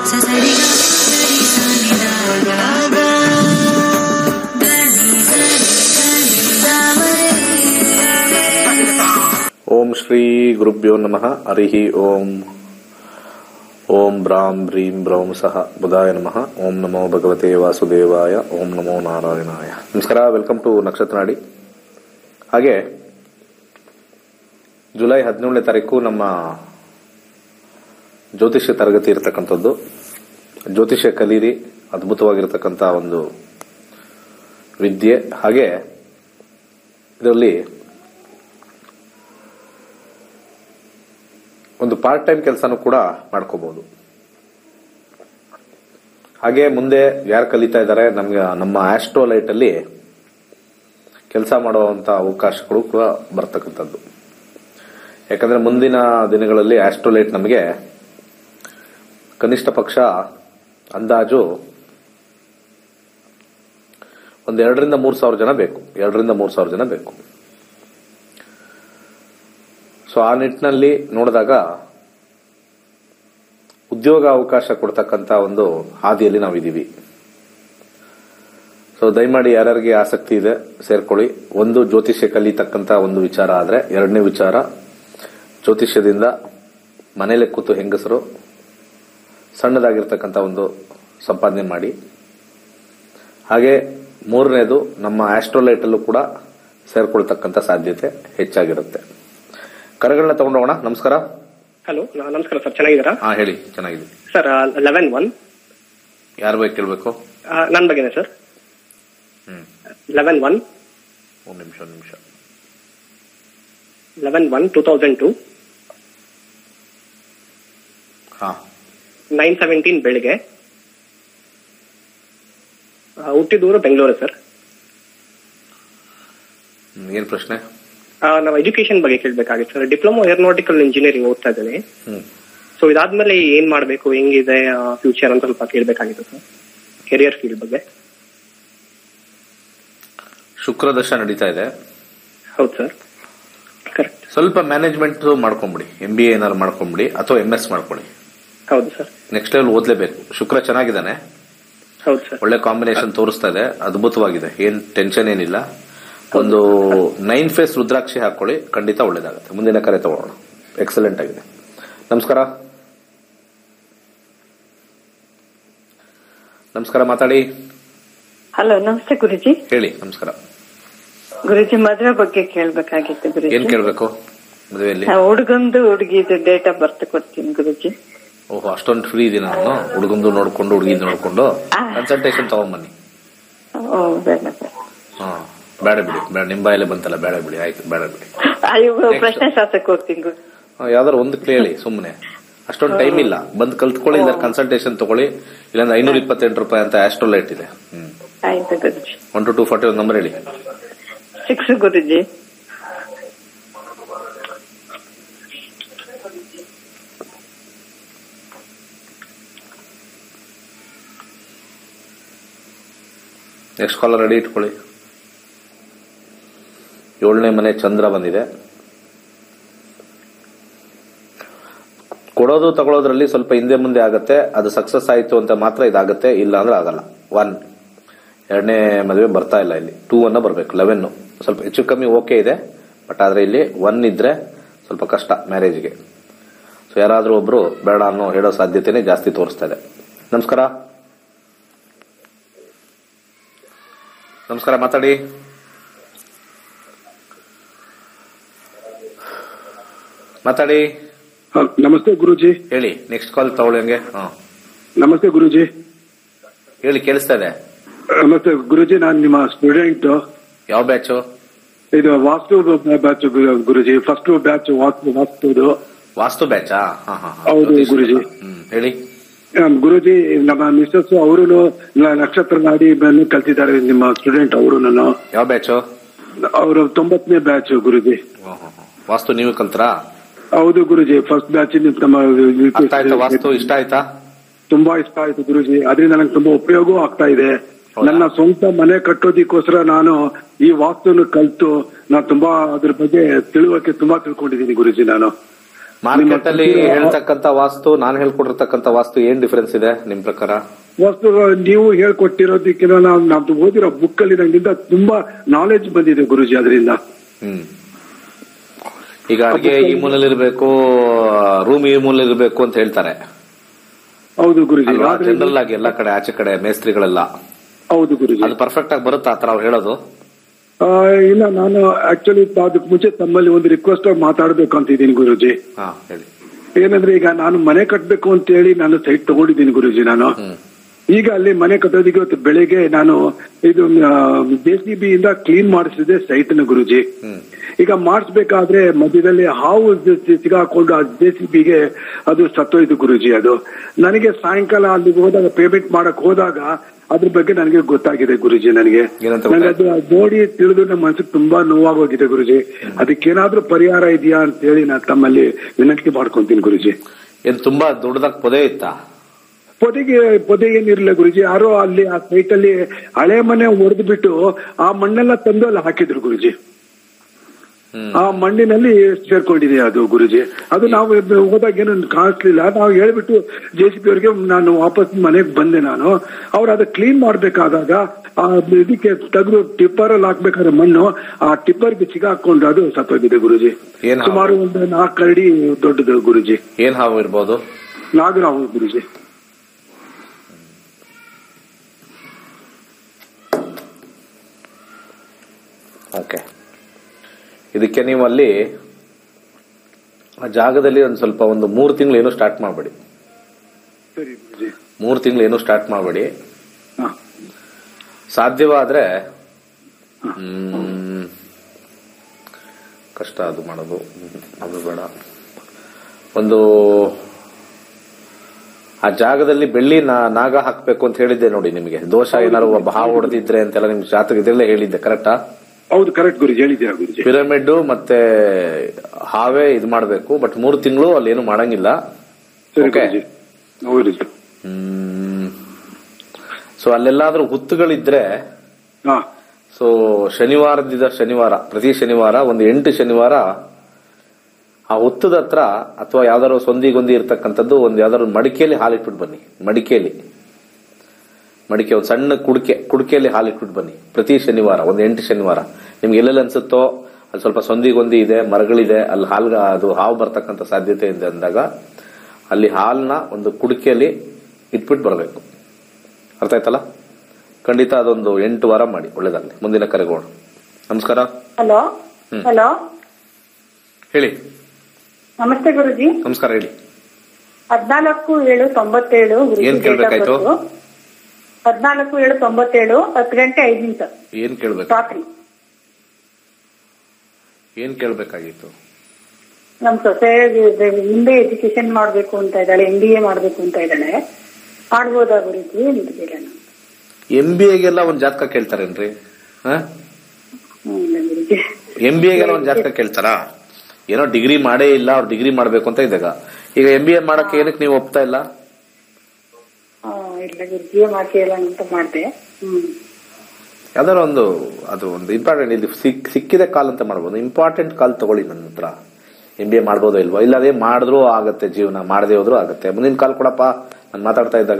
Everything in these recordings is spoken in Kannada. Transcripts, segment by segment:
ಓಂ ಶ್ರೀ ಗುರುಭ್ಯೋ ನಮಃ ಹರಿ ಓಂ ಓಂ ಬ್ರಾಂ ಬ್ರೀಂ ಬ್ರೌಂ ಸಹ ಬುಧಾಯ ನಮಃ ಓಂ ನಮೋ ಭಗವತೆ ವಾಸುದೇವಾಯ ಓಂ ನಮೋ ನಾರಾಯಣಾಯ ನಮಸ್ಕಾರ ವೆಲ್ಕಮ್ ಟು ನಕ್ಷತ್ರನಾಡಿ ಹಾಗೆ ಜುಲೈ ಹದಿನೇಳನೇ ತಾರೀಕು ನಮ್ಮ ಜ್ಯೋತಿಷ್ಯ ತರಗತಿ ಇರತಕ್ಕಂಥದ್ದು ಜ್ಯೋತಿಷ್ಯ ಕಲೀರಿ ಅದ್ಭುತವಾಗಿರ್ತಕ್ಕಂಥ ಒಂದು ವಿದ್ಯೆ ಹಾಗೆ ಇದರಲ್ಲಿ ಒಂದು ಪಾರ್ಟ್ ಟೈಮ್ ಕೆಲಸನೂ ಕೂಡ ಮಾಡ್ಕೋಬಹುದು ಹಾಗೆ ಮುಂದೆ ಯಾರು ಕಲಿತಾ ಇದ್ದಾರೆ ನಮ್ಗೆ ನಮ್ಮ ಆಸ್ಟ್ರೋಲೈಟ್ ಅಲ್ಲಿ ಕೆಲಸ ಮಾಡುವಂತ ಅವಕಾಶಗಳು ಕೂಡ ಬರ್ತಕ್ಕಂಥದ್ದು ಯಾಕಂದ್ರೆ ಮುಂದಿನ ದಿನಗಳಲ್ಲಿ ಆಸ್ಟ್ರೋಲೈಟ್ ನಮಗೆ ಕನಿಷ್ಠ ಪಕ್ಷ ಅಂದಾಜು ಒಂದು ಎರಡರಿಂದ ಮೂರು ಸಾವಿರ ಜನ ಬೇಕು ಎರಡರಿಂದ ಮೂರು ಸಾವಿರ ಜನ ಬೇಕು ಸೊ ಆ ನಿಟ್ಟಿನಲ್ಲಿ ನೋಡಿದಾಗ ಉದ್ಯೋಗ ಅವಕಾಶ ಕೊಡ್ತಕ್ಕಂತ ಒಂದು ಹಾದಿಯಲ್ಲಿ ನಾವಿದ್ದೀವಿ ಸೊ ದಯಮಾಡಿ ಯಾರ್ಯಾರಿಗೆ ಆಸಕ್ತಿ ಇದೆ ಸೇರ್ಕೊಳ್ಳಿ ಒಂದು ಜ್ಯೋತಿಷ್ಯ ಕಲಿತಕ್ಕಂತ ಒಂದು ವಿಚಾರ ಆದ್ರೆ ಎರಡನೇ ವಿಚಾರ ಜ್ಯೋತಿಷ್ಯದಿಂದ ಮನೇಲಿ ಕೂತು ಹೆಂಗಸರು ಸಣ್ಣದಾಗಿರ್ತಕ್ಕಂಥ ಒಂದು ಸಂಪಾದನೆ ಮಾಡಿ ಹಾಗೆ ಮೂರನೇದು ನಮ್ಮ ಆಸ್ಟ್ರೋಲೈಟ್ ಅಲ್ಲೂ ಕೂಡ ಸೇರ್ಕೊಳ್ತಕ್ಕಂಥ ಸಾಧ್ಯತೆ ಹೆಚ್ಚಾಗಿರುತ್ತೆ ಕರೆಗಳನ್ನ ತಗೊಂಡೋಗೋಣ ನಮಸ್ಕಾರ ಹಲೋ ನಮಸ್ಕಾರ ಸರ್ ಚೆನ್ನಾಗಿದ್ದೀರಾ ಹಾ ಹೇಳಿ ಚೆನ್ನಾಗಿದೆ ಸರ್ ಲೆವೆನ್ ಒನ್ ಯಾರ ಬಗ್ಗೆ ಕೇಳಬೇಕು ನನ್ನ ಬಗ್ಗೆನೇ ಸರ್ ಹ್ಮ್ ಲೆವೆನ್ ಒನ್ ಒಂದ್ ನಿಮಿಷ ಒಂದ್ ನಿಮಿಷ eleven one two thousand two ಹಾ ನೈನ್ ಸೆವೆಂಟೀನ್ ಬೆಳಿಗ್ಗೆ ಆ, ಹುಟ್ಟಿದೂರು ಬೆಂಗಳೂರು ಸರ್ ಹ್ಮ್, ಏನ್ ಪ್ರಶ್ನೆ ಆ, ನಾವು ಎಜುಕೇಶನ್ ಬಗ್ಗೆ ಕೇಳಬೇಕಾಗಿತ್ತು ಸರ್ ಡಿಪ್ಲೊಮಾ ಏರೋನಾಟಿಕಲ್ ಇಂಜಿನಿಯರಿಂಗ್ ಓದ್ತಾ ಇದ್ದೇನೆ ಹ್ಮ್ ಸೊ ಇದಾದ್ಮೇಲೆ ಏನ್ ಮಾಡಬೇಕು ಹೆಂಗಿದೆ ಫ್ಯೂಚರ್ ಅಂತ ಸ್ವಲ್ಪ ಕೇಳಬೇಕಾಗಿತ್ತು ಸರ್ ಕೆರಿಯರ್ ಫೀಲ್ಡ್ ಬಗ್ಗೆ ಶುಕ್ರ ದಶ ನಡೀತಾ ಇದೆ ಹೌದು ಸರ್ ಕರೆಕ್ಟ್ ಸ್ವಲ್ಪ ಮ್ಯಾನೇಜ್ಮೆಂಟ್ ಮಾಡ್ಕೊಂಬಿಡಿ ಎಂ ಬಿ ಎ ಏನಾದ್ರು ಮಾಡ್ಕೊಂಬಿಡಿ ಅಥವಾ ಎಂ ಎಸ್ ಮಾಡ್ಕೊಳ್ಳಿ ಹೌದು ಸರ್ ನೆಕ್ಸ್ಟ್ ಲೆವೆಲ್ ಓದ್ಲೇಬೇಕು ಶುಕ್ರ ಚೆನ್ನಾಗಿದ್ದಾನೆ ಹೌದು ಸರ್ ಒಳ್ಳೆ ಕಾಂಬಿನೇಷನ್ ತೋರಿಸ್ತಾ ಇದೆ ಅದ್ಭುತವಾಗಿದೆ ಏನ್ ಟೆನ್ಷನ್ ಏನಿಲ್ಲ ಒಂದು ನೈನ್ ಫೇಸ್ ರುದ್ರಾಕ್ಷಿ ಹಾಕೊಳ್ಳಿ ಖಂಡಿತ ಒಳ್ಳೇದಾಗುತ್ತೆ ಮುಂದಿನ ಕರೆ ತಗೊಳ್ಳೋಣ ಎಕ್ಸಲೆಂಟ್ ಆಗಿದೆ ನಮಸ್ಕಾರ ನಮಸ್ಕಾರ ಮಾತಾಡಿ ಹಲೋ ನಮಸ್ತೆ ಗುರುಜಿ ಹೇಳಿ ನಮಸ್ಕಾರ ಗುರುಜಿ ಮದುವೆ ಬಗ್ಗೆ ಕೇಳ್ಬೇಕಾಗಿತ್ತು ಗುರುಜಿ ಏನ್ ಕೇಳ್ಬೇಕು ಮದುವೆಯಲ್ಲಿ ನಾ ಹುಡುಗಂದು ಹುಡುಗಿದು ಡೇಟ್ ಆಫ್ ಬರ್ತ್ ಕೊಡ್ತೀನಿ ಗುರುಜಿ ಓಹೋ ಅಷ್ಟೊಂದು ಫ್ರೀ ಇದೀನಿ ನಾನು ಹುಡುಗಂದು ನೋಡ್ಕೊಂಡು ಹುಡುಗಿದ್ ನೋಡ್ಕೊಂಡು ಕನ್ಸಲ್ಟೇಷನ್ ತಗೊಂಬನ್ನಿ ಓ ಬೇಡ ಬೇಡ ಹಾ ಬೇಡ ಬಿಡಿ ಬೇಡ ನಿಮ್ ಬಾಯಲ್ಲೇ ಬಂತಲ್ಲ ಬೇಡ ಬಿಡಿ ಆಯ್ತು ಬೇಡ ಬಿಡಿ ಅಯ್ಯೋ Next. ಪ್ರಶ್ನೆ ಶಾಸ್ತ್ರಕ್ಕೆ ಹೋಗ್ತೀನಿ ಗುರು ಹಾ, ಯಾವ್ದಾರು ಒಂದು ಕೇಳಿ ಸುಮ್ಮನೆ ಅಷ್ಟೊಂದು ಟೈಮ್ ಇಲ್ಲ ಬಂದ್ ಕಲ್ತ್ಕೊಳ್ಳಿ ಇಲ್ಲ ಕನ್ಸಲ್ಟೇಷನ್ ತಗೊಳ್ಳಿ ಇಲ್ಲಾಂದ್ರೆ ಐನೂರ ಇಪ್ಪತ್ತೆಂಟು ರೂಪಾಯಿ ಅಂತ ಆಸ್ಟ್ರೋಲೈಟ್ ಇದೆ ಹ್ಮ್ ಆಯ್ತು guruji one two two forty ಒಂದು ನಂಬರ್ ಹೇಳಿ six guruji next caller ready ಇಟ್ಕೊಳ್ಳಿ ಏಳನೇ ಮನೆ ಚಂದ್ರ ಬಂದಿದೆ ಕೊಡೋದು ತಗೊಳ್ಳೋದ್ರಲ್ಲಿ ಸ್ವಲ್ಪ ಹಿಂದೆ ಮುಂದೆ ಆಗತ್ತೆ ಅದು ಸಕ್ಸಸ್ ಆಯ್ತು ಅಂತ ಮಾತ್ರ ಇದಾಗತ್ತೆ ಇಲ್ಲ ಅಂದ್ರೆ ಆಗಲ್ಲ ಒನ್ ಎರಡನೇ ಮದುವೆ ಬರ್ತಾ ಇಲ್ಲ ಇಲ್ಲಿ ಟೂ ಅನ್ನ ಬರಬೇಕು ಲೆವೆನ್ ಸ್ವಲ್ಪ ಹೆಚ್ಚು ಕಮ್ಮಿ ಓಕೆ ಇದೆ ಬಟ್ ಆದ್ರೆ ಇಲ್ಲಿ ಒನ್ ಇದ್ರೆ ಸ್ವಲ್ಪ ಕಷ್ಟ ಮ್ಯಾರೇಜ್ಗೆ ಸೊ ಯಾರಾದ್ರೂ ಒಬ್ರು ಬೇಡ ಅನ್ನೋ ಹೇಳೋ ಸಾಧ್ಯತೆನೇ ಜಾಸ್ತಿ ತೋರಿಸ್ತಾ ಇದೆ ನಮಸ್ಕಾರ ನಮಸ್ಕಾರ ಮಾತಾಡಿ ಮಾತಾಡಿ ಹ, ನಮಸ್ತೆ ಗುರುಜಿ ಹೇಳಿ ನೆಕ್ಸ್ಟ್ ಕಾಲ್ ತಗೊಳ್ಳಿ ಹಂಗೆ ಹಾ ನಮಸ್ತೆ ಗುರುಜಿ ಹೇಳಿ ಕೇಳಿಸ್ತಾ ಇದೆ ನಮಸ್ತೆ ಗುರುಜಿ ನಾನು ನಿಮ್ಮ ಸ್ಟೂಡೆಂಟ್ ಯಾವ ಬ್ಯಾಚು ಇದು vastu batch guruji first batch vastu ವಾಸ್ತುದು ವಾಸ್ತು ಬ್ಯಾಚಾ ಹಾ ಹಾ ಹಾ. ಹೌದು, ಜ್ಯೋತಿಷ್ ಗುರೂಜಿ. ಹ್ಮ್ ಹೇಳಿ ಆಮ್, ಗುರುಜಿ ನಮ್ಮ ಮಿಸ್ಸಸ್ ಅವರು ನಕ್ಷತ್ರ ನಾಡಿ ಬಂದು ಕಲ್ತಿದ್ದಾರೆ ನಿಮ್ಮ ಸ್ಟೂಡೆಂಟ್ ಅವರು ನಾನು ಯಾವ ಬ್ಯಾಚು ಅವರು ತೊಂಬತ್ತನೇ ಬ್ಯಾಚ್ ಗುರುಜಿ ವಾಸ್ತು ನೀವು ಕಲ್ತ್ರಾ ಹೌದು ಗುರುಜಿ ಫಸ್ಟ್ ಬ್ಯಾಚ್ ನಮ್ಮ ಅರ್ಥ ಆಯ್ತಾ ವಾಸ್ತು ಇಷ್ಟ ಆಯ್ತಾ ತುಂಬಾ ಇಷ್ಟ ಆಯ್ತು ಗುರುಜಿ ಅದರಿಂದ ನನಗೆ ತುಂಬಾ ಉಪಯೋಗ ಆಗ್ತಾ ಇದೆ ಹೌದಾ? ನನ್ನ ಸ್ವಂತ ಮನೆ ಕಟ್ಟೋದಿಕ್ಕೋಸ್ಕರ ನಾನು ಈ ವಾಸ್ತುನ ಕಲ್ತು ನಾನು ತುಂಬಾ ಅದ್ರ ಬಗ್ಗೆ ತಿಳುವಳಿಕೆ ತುಂಬಾ ತಿಳ್ಕೊಂಡಿದ್ದೀನಿ ಗುರುಜಿ ನಾನು ಮಾರ್ಕೆಟ್ ಅಲ್ಲಿ ನಿಮ್ಮ- ಹೇಳ್ತಕ್ಕಂತ ವಾಸ್ತು ನಾನು ಹೇಳ್ಕೊಟ್ಟಿರ್ತಕ್ಕಂತ ವಾಸ್ತು ಏನ್ ಡಿಫರೆನ್ಸ್ ಇದೆ ನಿಮ್ ಪ್ರಕಾರ ವಸ್ತು ನೀವು ಹೇಳ್ಕೊಟ್ಟಿರೋದಕ್ಕಿಂತ ನಾವು ನಮ್ದು ಓದಿರೋ ಬುಕ್ ಅಲ್ಲಿ ನಂಗಿಂತ ತುಂಬಾ ನಾಲೆಜ್ ಬಂದಿದೆ ಗುರುಜಿ ಅದರಿಂದ ಹ್ಮ್ ಈಗ ಅಡಿಗೆ ಈ ಮೂಲೆಯಲ್ಲಿ ಇರಬೇಕು ರೂಮ್ ಈ ಮೂಲೆಯಲ್ಲಿ ಇರಬೇಕು ಅಂತ ಹೇಳ್ತಾರೆ ಹೌದು ಗುರುಜಿ ಆದ್ರೆ ಜನರಲ್ ಆಗಿ ಎಲ್ಲಾ ಕಡೆ ಆಚೆ ಕಡೆ ಮೇಸ್ತ್ರಿಗಳೆಲ್ಲ ಹೌದು ಗುರುಜಿ ಅದು ಪರ್ಫೆಕ್ಟ್ ಆಗಿ ಬರುತ್ತಾ ಆತರ ಅವ್ರು ಹೇಳೋದು ಆ, ಇಲ್ಲ ನಾನು ಆಕ್ಚುಲಿ ಅದಕ್ಕೆ ಮುಂಚೆ ತಮ್ಮಲ್ಲಿ ಒಂದು ರಿಕ್ವೆಸ್ಟ್ ಮಾತಾಡ್ಬೇಕು ಅಂತ ಇದ್ದೀನಿ ಗುರುಜಿ ಹಾ ಹೇಳಿ ಏನಂದ್ರೆ ಈಗ ನಾನು ಮನೆ ಕಟ್ಬೇಕು ಅಂತ ಹೇಳಿ ನಾನು ಸೈಟ್ ತಗೊಂಡಿದ್ದೀನಿ ಗುರುಜಿ ನಾನು ಹ್ಮ್ ಈಗ ಅಲ್ಲಿ ಮನೆ ಕಟ್ಟೋದಕ್ಕೆ ಇವತ್ತು ಬೆಳಿಗ್ಗೆ ನಾನು ಇದು ಜೆ ಸಿ ಬಿ ಇಂದ ಕ್ಲೀನ್ ಮಾಡಿಸಿದೆ ಸೈಟ್ ನ ಗುರುಜಿ ಹ್ಮ್ ಈಗ ಮಾಡಿಸ್ಬೇಕಾದ್ರೆ ಮಧ್ಯದಲ್ಲಿ ಹಾವು ಸಿ- ಸಿಗಾಕೊಂಡು ಆ ಜೆ ಸಿ ಬಿಗೆ ಅದು ಸತ್ತೋಯ್ತು ಗುರುಜಿ ಅದು ನನಗೆ ಸಾಯಂಕಾಲ ಅಲ್ಲಿಗೆ ಹೋದಾಗ ಪೇಮೆಂಟ್ ಮಾಡಕ್ ಹೋದಾಗ ಅದ್ರ ಬಗ್ಗೆ ನನಗೆ ಗೊತ್ತಾಗಿದೆ ಗುರುಜಿ ನನಗೆ ಏನಂತ ನನಗೆ ಅದು ನೋಡಿ ತಿಳಿದು ನಮ್ಮ ಮನಸ್ಸಿಗೆ ತುಂಬಾ ನೋವಾಗೋಗಿದೆ ಗುರುಜಿ ಅದಕ್ಕೇನಾದ್ರೂ ಪರಿಹಾರ ಇದೆಯಾ ಅಂತ ಹೇಳಿ ನಾನು ತಮ್ಮಲ್ಲಿ ವಿನಂತಿ ಮಾಡ್ಕೊಂತೀನಿ ಗುರುಜಿ ಏನ್ ತುಂಬಾ ದೊಡ್ಡದಾಗ ಪೊದೆ ಇತ್ತಾ ಪೊದೆಗೆ ಪೊದೆ ಏನಿರಲಿಲ್ಲ ಗುರುಜಿ ಯಾರೋ ಅಲ್ಲಿ ಆ ಸೈಟ್ ಅಲ್ಲಿ ಹಳೆ ಮನೆ ಒಡೆದು ಬಿಟ್ಟು ಆ ಮಣ್ಣೆಲ್ಲ ತಂದು ಅಲ್ಲಿ ಹಾಕಿದ್ರು ಗುರುಜಿ ಹ್ಮ್ ಆ ಮಣ್ಣಿನಲ್ಲಿ ಸೇರ್ಕೊಂಡಿದೆ ಅದು ಗುರುಜಿ ಅದು ನಾವು ಹೋದಾಗ ಏನು ಕಾಣಿಸ್ಲಿಲ್ಲ ನಾವು ಹೇಳ್ಬಿಟ್ಟು ಜೆ ಸಿ ಪಿ ಅವರಿಗೆ ನಾನು ವಾಪಸ್ ಮನೆಗೆ ಬಂದೆ ನಾನು ಅವ್ರು ಅದು ಕ್ಲೀನ್ ಮಾಡ್ಬೇಕಾದಾಗ ಆ ಇದಕ್ಕೆ ತೆಗೆದು ಟಿಪ್ಪರ್ ಅಲ್ಲಿ ಹಾಕ್ಬೇಕಾದ್ರೆ ಮಣ್ಣು ಆ ಟಿಪ್ಪರ್ಗೆ ಸಿಗಾಕೊಂಡು ಅದು ಸತ್ತೋಗಿದೆ ಗುರುಜಿ ಏನ್ ಹಾವು? ಸುಮಾರು ಒಂದು ನಾಲ್ಕು ಅಡಿ ದೊಡ್ಡದು ಗುರುಜಿ ಏನ್ ಹಾವು ಇರ್ಬೋದು ನಾಗರಾವ್ ಗುರುಜಿ ಓಕೆ ಇದಕ್ಕೆ ನೀವು ಅಲ್ಲಿ ಆ ಜಾಗದಲ್ಲಿ ಒಂದು ಸ್ವಲ್ಪ ಒಂದು ಮೂರು ತಿಂಗಳು ಏನು ಸ್ಟಾರ್ಟ್ ಮಾಡಬೇಡಿ ಸರಿ ಗುರುಜಿ ಮೂರು ತಿಂಗಳು ಏನು ಸ್ಟಾರ್ಟ್ ಮಾಡಬೇಡಿ ಹಾ ಸಾಧ್ಯವಾದ್ರೆ ಹ್ಮ್, ಕಷ್ಟ ಅದು ಮಾಡೋದು ಹ್ಮ್, ಅದು ಬೇಡ ಒಂದು ಆ ಜಾಗದಲ್ಲಿ ಬೆಳ್ಳಿ ನಾ- ನಾಗ ಹಾಕ್ಬೇಕು ಅಂತ ಹೇಳಿದ್ದೆ ನೋಡಿ ನಿಮಗೆ ದೋಷ ಏನಾದ್ರು ಒಬ್ಬ ಹಾವು ಹೊಡೆದಿದ್ರೆ ಅಂತೆಲ್ಲ ನಿಮ್ಗೆ ಜಾತಕ ಇದರಲ್ಲೇ ಹೇಳಿದ್ದೆ ಕರೆಕ್ಟಾ ಹೌದು ಕರೆಕ್ಟ್ ಗುರುಜಿ ಹೇಳಿದ್ದೀರಾ ಗುರುಜಿ ಪಿರಮಿಡ್ ಮತ್ತೆ ಹಾವೇ ಇದು ಮಾಡಬೇಕು ಬಟ್ ಮೂರು ತಿಂಗಳು ಅಲ್ಲಿ ಏನು ಮಾಡಂಗಿಲ್ಲ ಸರಿ Okay. ಗುರುಜಿ ಹೌದು ಸೊ ಅಲ್ಲೆಲ್ಲಾದ್ರೂ ಹುತ್ತುಗಳಿದ್ರೆ ಹಾ ಸೊ ಶನಿವಾರದಿಂದ ಶನಿವಾರ ಪ್ರತಿ ಶನಿವಾರ ಒಂದು ಎಂಟು ಶನಿವಾರ ಆ ಹುತ್ತದ ಹತ್ರ ಅಥವಾ ಯಾವ್ದಾದ್ರು ಸೊಂದಿ ಗೊಂದಿ ಇರ್ತಕ್ಕಂಥದ್ದು ಒಂದು ಯಾವ್ದಾದ್ರು ಮಡಿಕೆಯಲ್ಲಿ ಹಾಲಿಟ್ಬಿಟ್ಟು ಬನ್ನಿ ಮಡಿಕೆಯಲ್ಲಿ ಮಡಿಕೆ ಒಂದು ಸಣ್ಣ ಕುಡಿಕೆ ಕುಡಿಕೆಯಲ್ಲಿ ಹಾಲಿಟ್ಬಿಟ್ಟು ಬನ್ನಿ ಪ್ರತಿ ಶನಿವಾರ ಒಂದು ಎಂಟು ಶನಿವಾರ ನಿಮ್ಗೆ ಎಲ್ಲೆಲ್ಲಿ ಅನ್ಸುತ್ತೋ ಅಲ್ಲಿ ಸ್ವಲ್ಪ ಸೊಂದಿ ಗೊಂದಿ ಇದೆ ಮರಗಳಿದೆ ಅಲ್ಲಿ ಹಾಲ್ಗ ಅದು ಹಾವು ಬರ್ತಕ್ಕಂಥ ಸಾಧ್ಯತೆ ಇದೆ ಅಂದಾಗ ಅಲ್ಲಿ ಹಾಲನ್ನ ಒಂದು ಕುಡಿಕೆಯಲ್ಲಿ ಇಟ್ಬಿಟ್ಟು ಬರಬೇಕು ಅರ್ಥ ಆಯ್ತಲ್ಲ ಖಂಡಿತ ಅದೊಂದು ಎಂಟು ವಾರ ಮಾಡಿ ಒಳ್ಳೇದಾಗಲಿ ಮುಂದಿನ ಕರೆಗೋಣ ನಮಸ್ಕಾರ ಹಲೋ ಹ್ಮ್. ಹಲೋ ಹೇಳಿ ನಮಸ್ತೆ ಗುರುಜಿ ನಮಸ್ಕಾರ ಹೇಳಿ ಹದ್ನಾಲ್ಕು ಏಳು ತೊಂಬತ್ತೇಳು ಗುರೂಜಿ ಏನ್ date of ಕೇಳ್ಬೇಕಾಯ್ತು? birth. ಹದ್ನಾಲ್ಕು ಏಳು ತೊಂಬತ್ತೇಳು ಹತ್ತು ಗಂಟೆ ಐದು ನಿಮಿಷ ಏನ್ ಕೇಳ್ಬೇಕು ರಾತ್ರಿ ಏನ್ ಕೇಳ್ಬೇಕಾಗಿತ್ತು ನಮ್ ಸೊಸೆ ಮುಂದೆ ಎಜುಕೇಶನ್ ಮಾಡ್ಬೇಕು ಅಂತ ಇದ್ದಾಳೆ ಎಂ ಬಿ ಎ ಮಾಡ್ಬೇಕು ಅಂತ ಇದ್ದಾಳೆ ಮಾಡ್ಬೋದಾ ಗುರುಜಿ ಅಂತಿದ್ದೀರ ಎಂ ಬಿ ಎಗೆಲ್ಲ ಒಂದ್ ಜಾತಕ ಕೇಳ್ತಾರೇನ್ರಿ ಹ್ಮ್ ಗುರುಜಿ ಎಂ ಬಿ ಎಗೆಲ್ಲ ಒಂದ್ ಜಾತಕ ಕೇಳ್ತಾರಾ ಏನೋ ಡಿಗ್ರಿ ಮಾಡೇ ಇಲ್ಲ ಅವ್ರು ಡಿಗ್ರಿ ಮಾಡ್ಬೇಕು ಅಂತ ಇದ್ದಾಗ ಈಗ ಎಂ ಬಿ ಎ ಮಾಡಕ್ಕೆ ಏನಕ್ಕೆ ನೀವು ಒಪ್ತಾ ಇಲ್ಲ ಆ, ಇಲ್ಲ ಗುರುಜಿ ಮಾಡ್ತೀಯಲ್ಲ ಅಂತ ಮಾಡ್ದೆ ಹ್ಮ್ ಯಾವ್ದಾರ ಒಂದು ಅದು ಒಂದು ಇಂಪಾರ್ಟೆಂಟ್ ಇದು ಸಿಕ್ ಸಿಕ್ಕಿದ ಕಾಲ್ ಅಂತ ಮಾಡ್ಬೋದು ಇಂಪಾರ್ಟೆಂಟ್ ಕಾಲ್ ತಗೊಳ್ಳಿ ನನ್ನ ಹತ್ರ ಎಂ ಬಿ ಎ ಮಾಡ್ಬೋದೋ ಇಲ್ವೋ ಇಲ್ಲ ಅದೇ ಮಾಡಿದ್ರು ಆಗತ್ತೆ ಜೀವನ ಮಾಡದೇ ಹೋದ್ರು ಆಗತ್ತೆ ಮುಂದಿನ ಕಾಲ್ ಕೊಡಪ್ಪ ನಾನು ಮಾತಾಡ್ತಾ ಇದ್ದಾಗ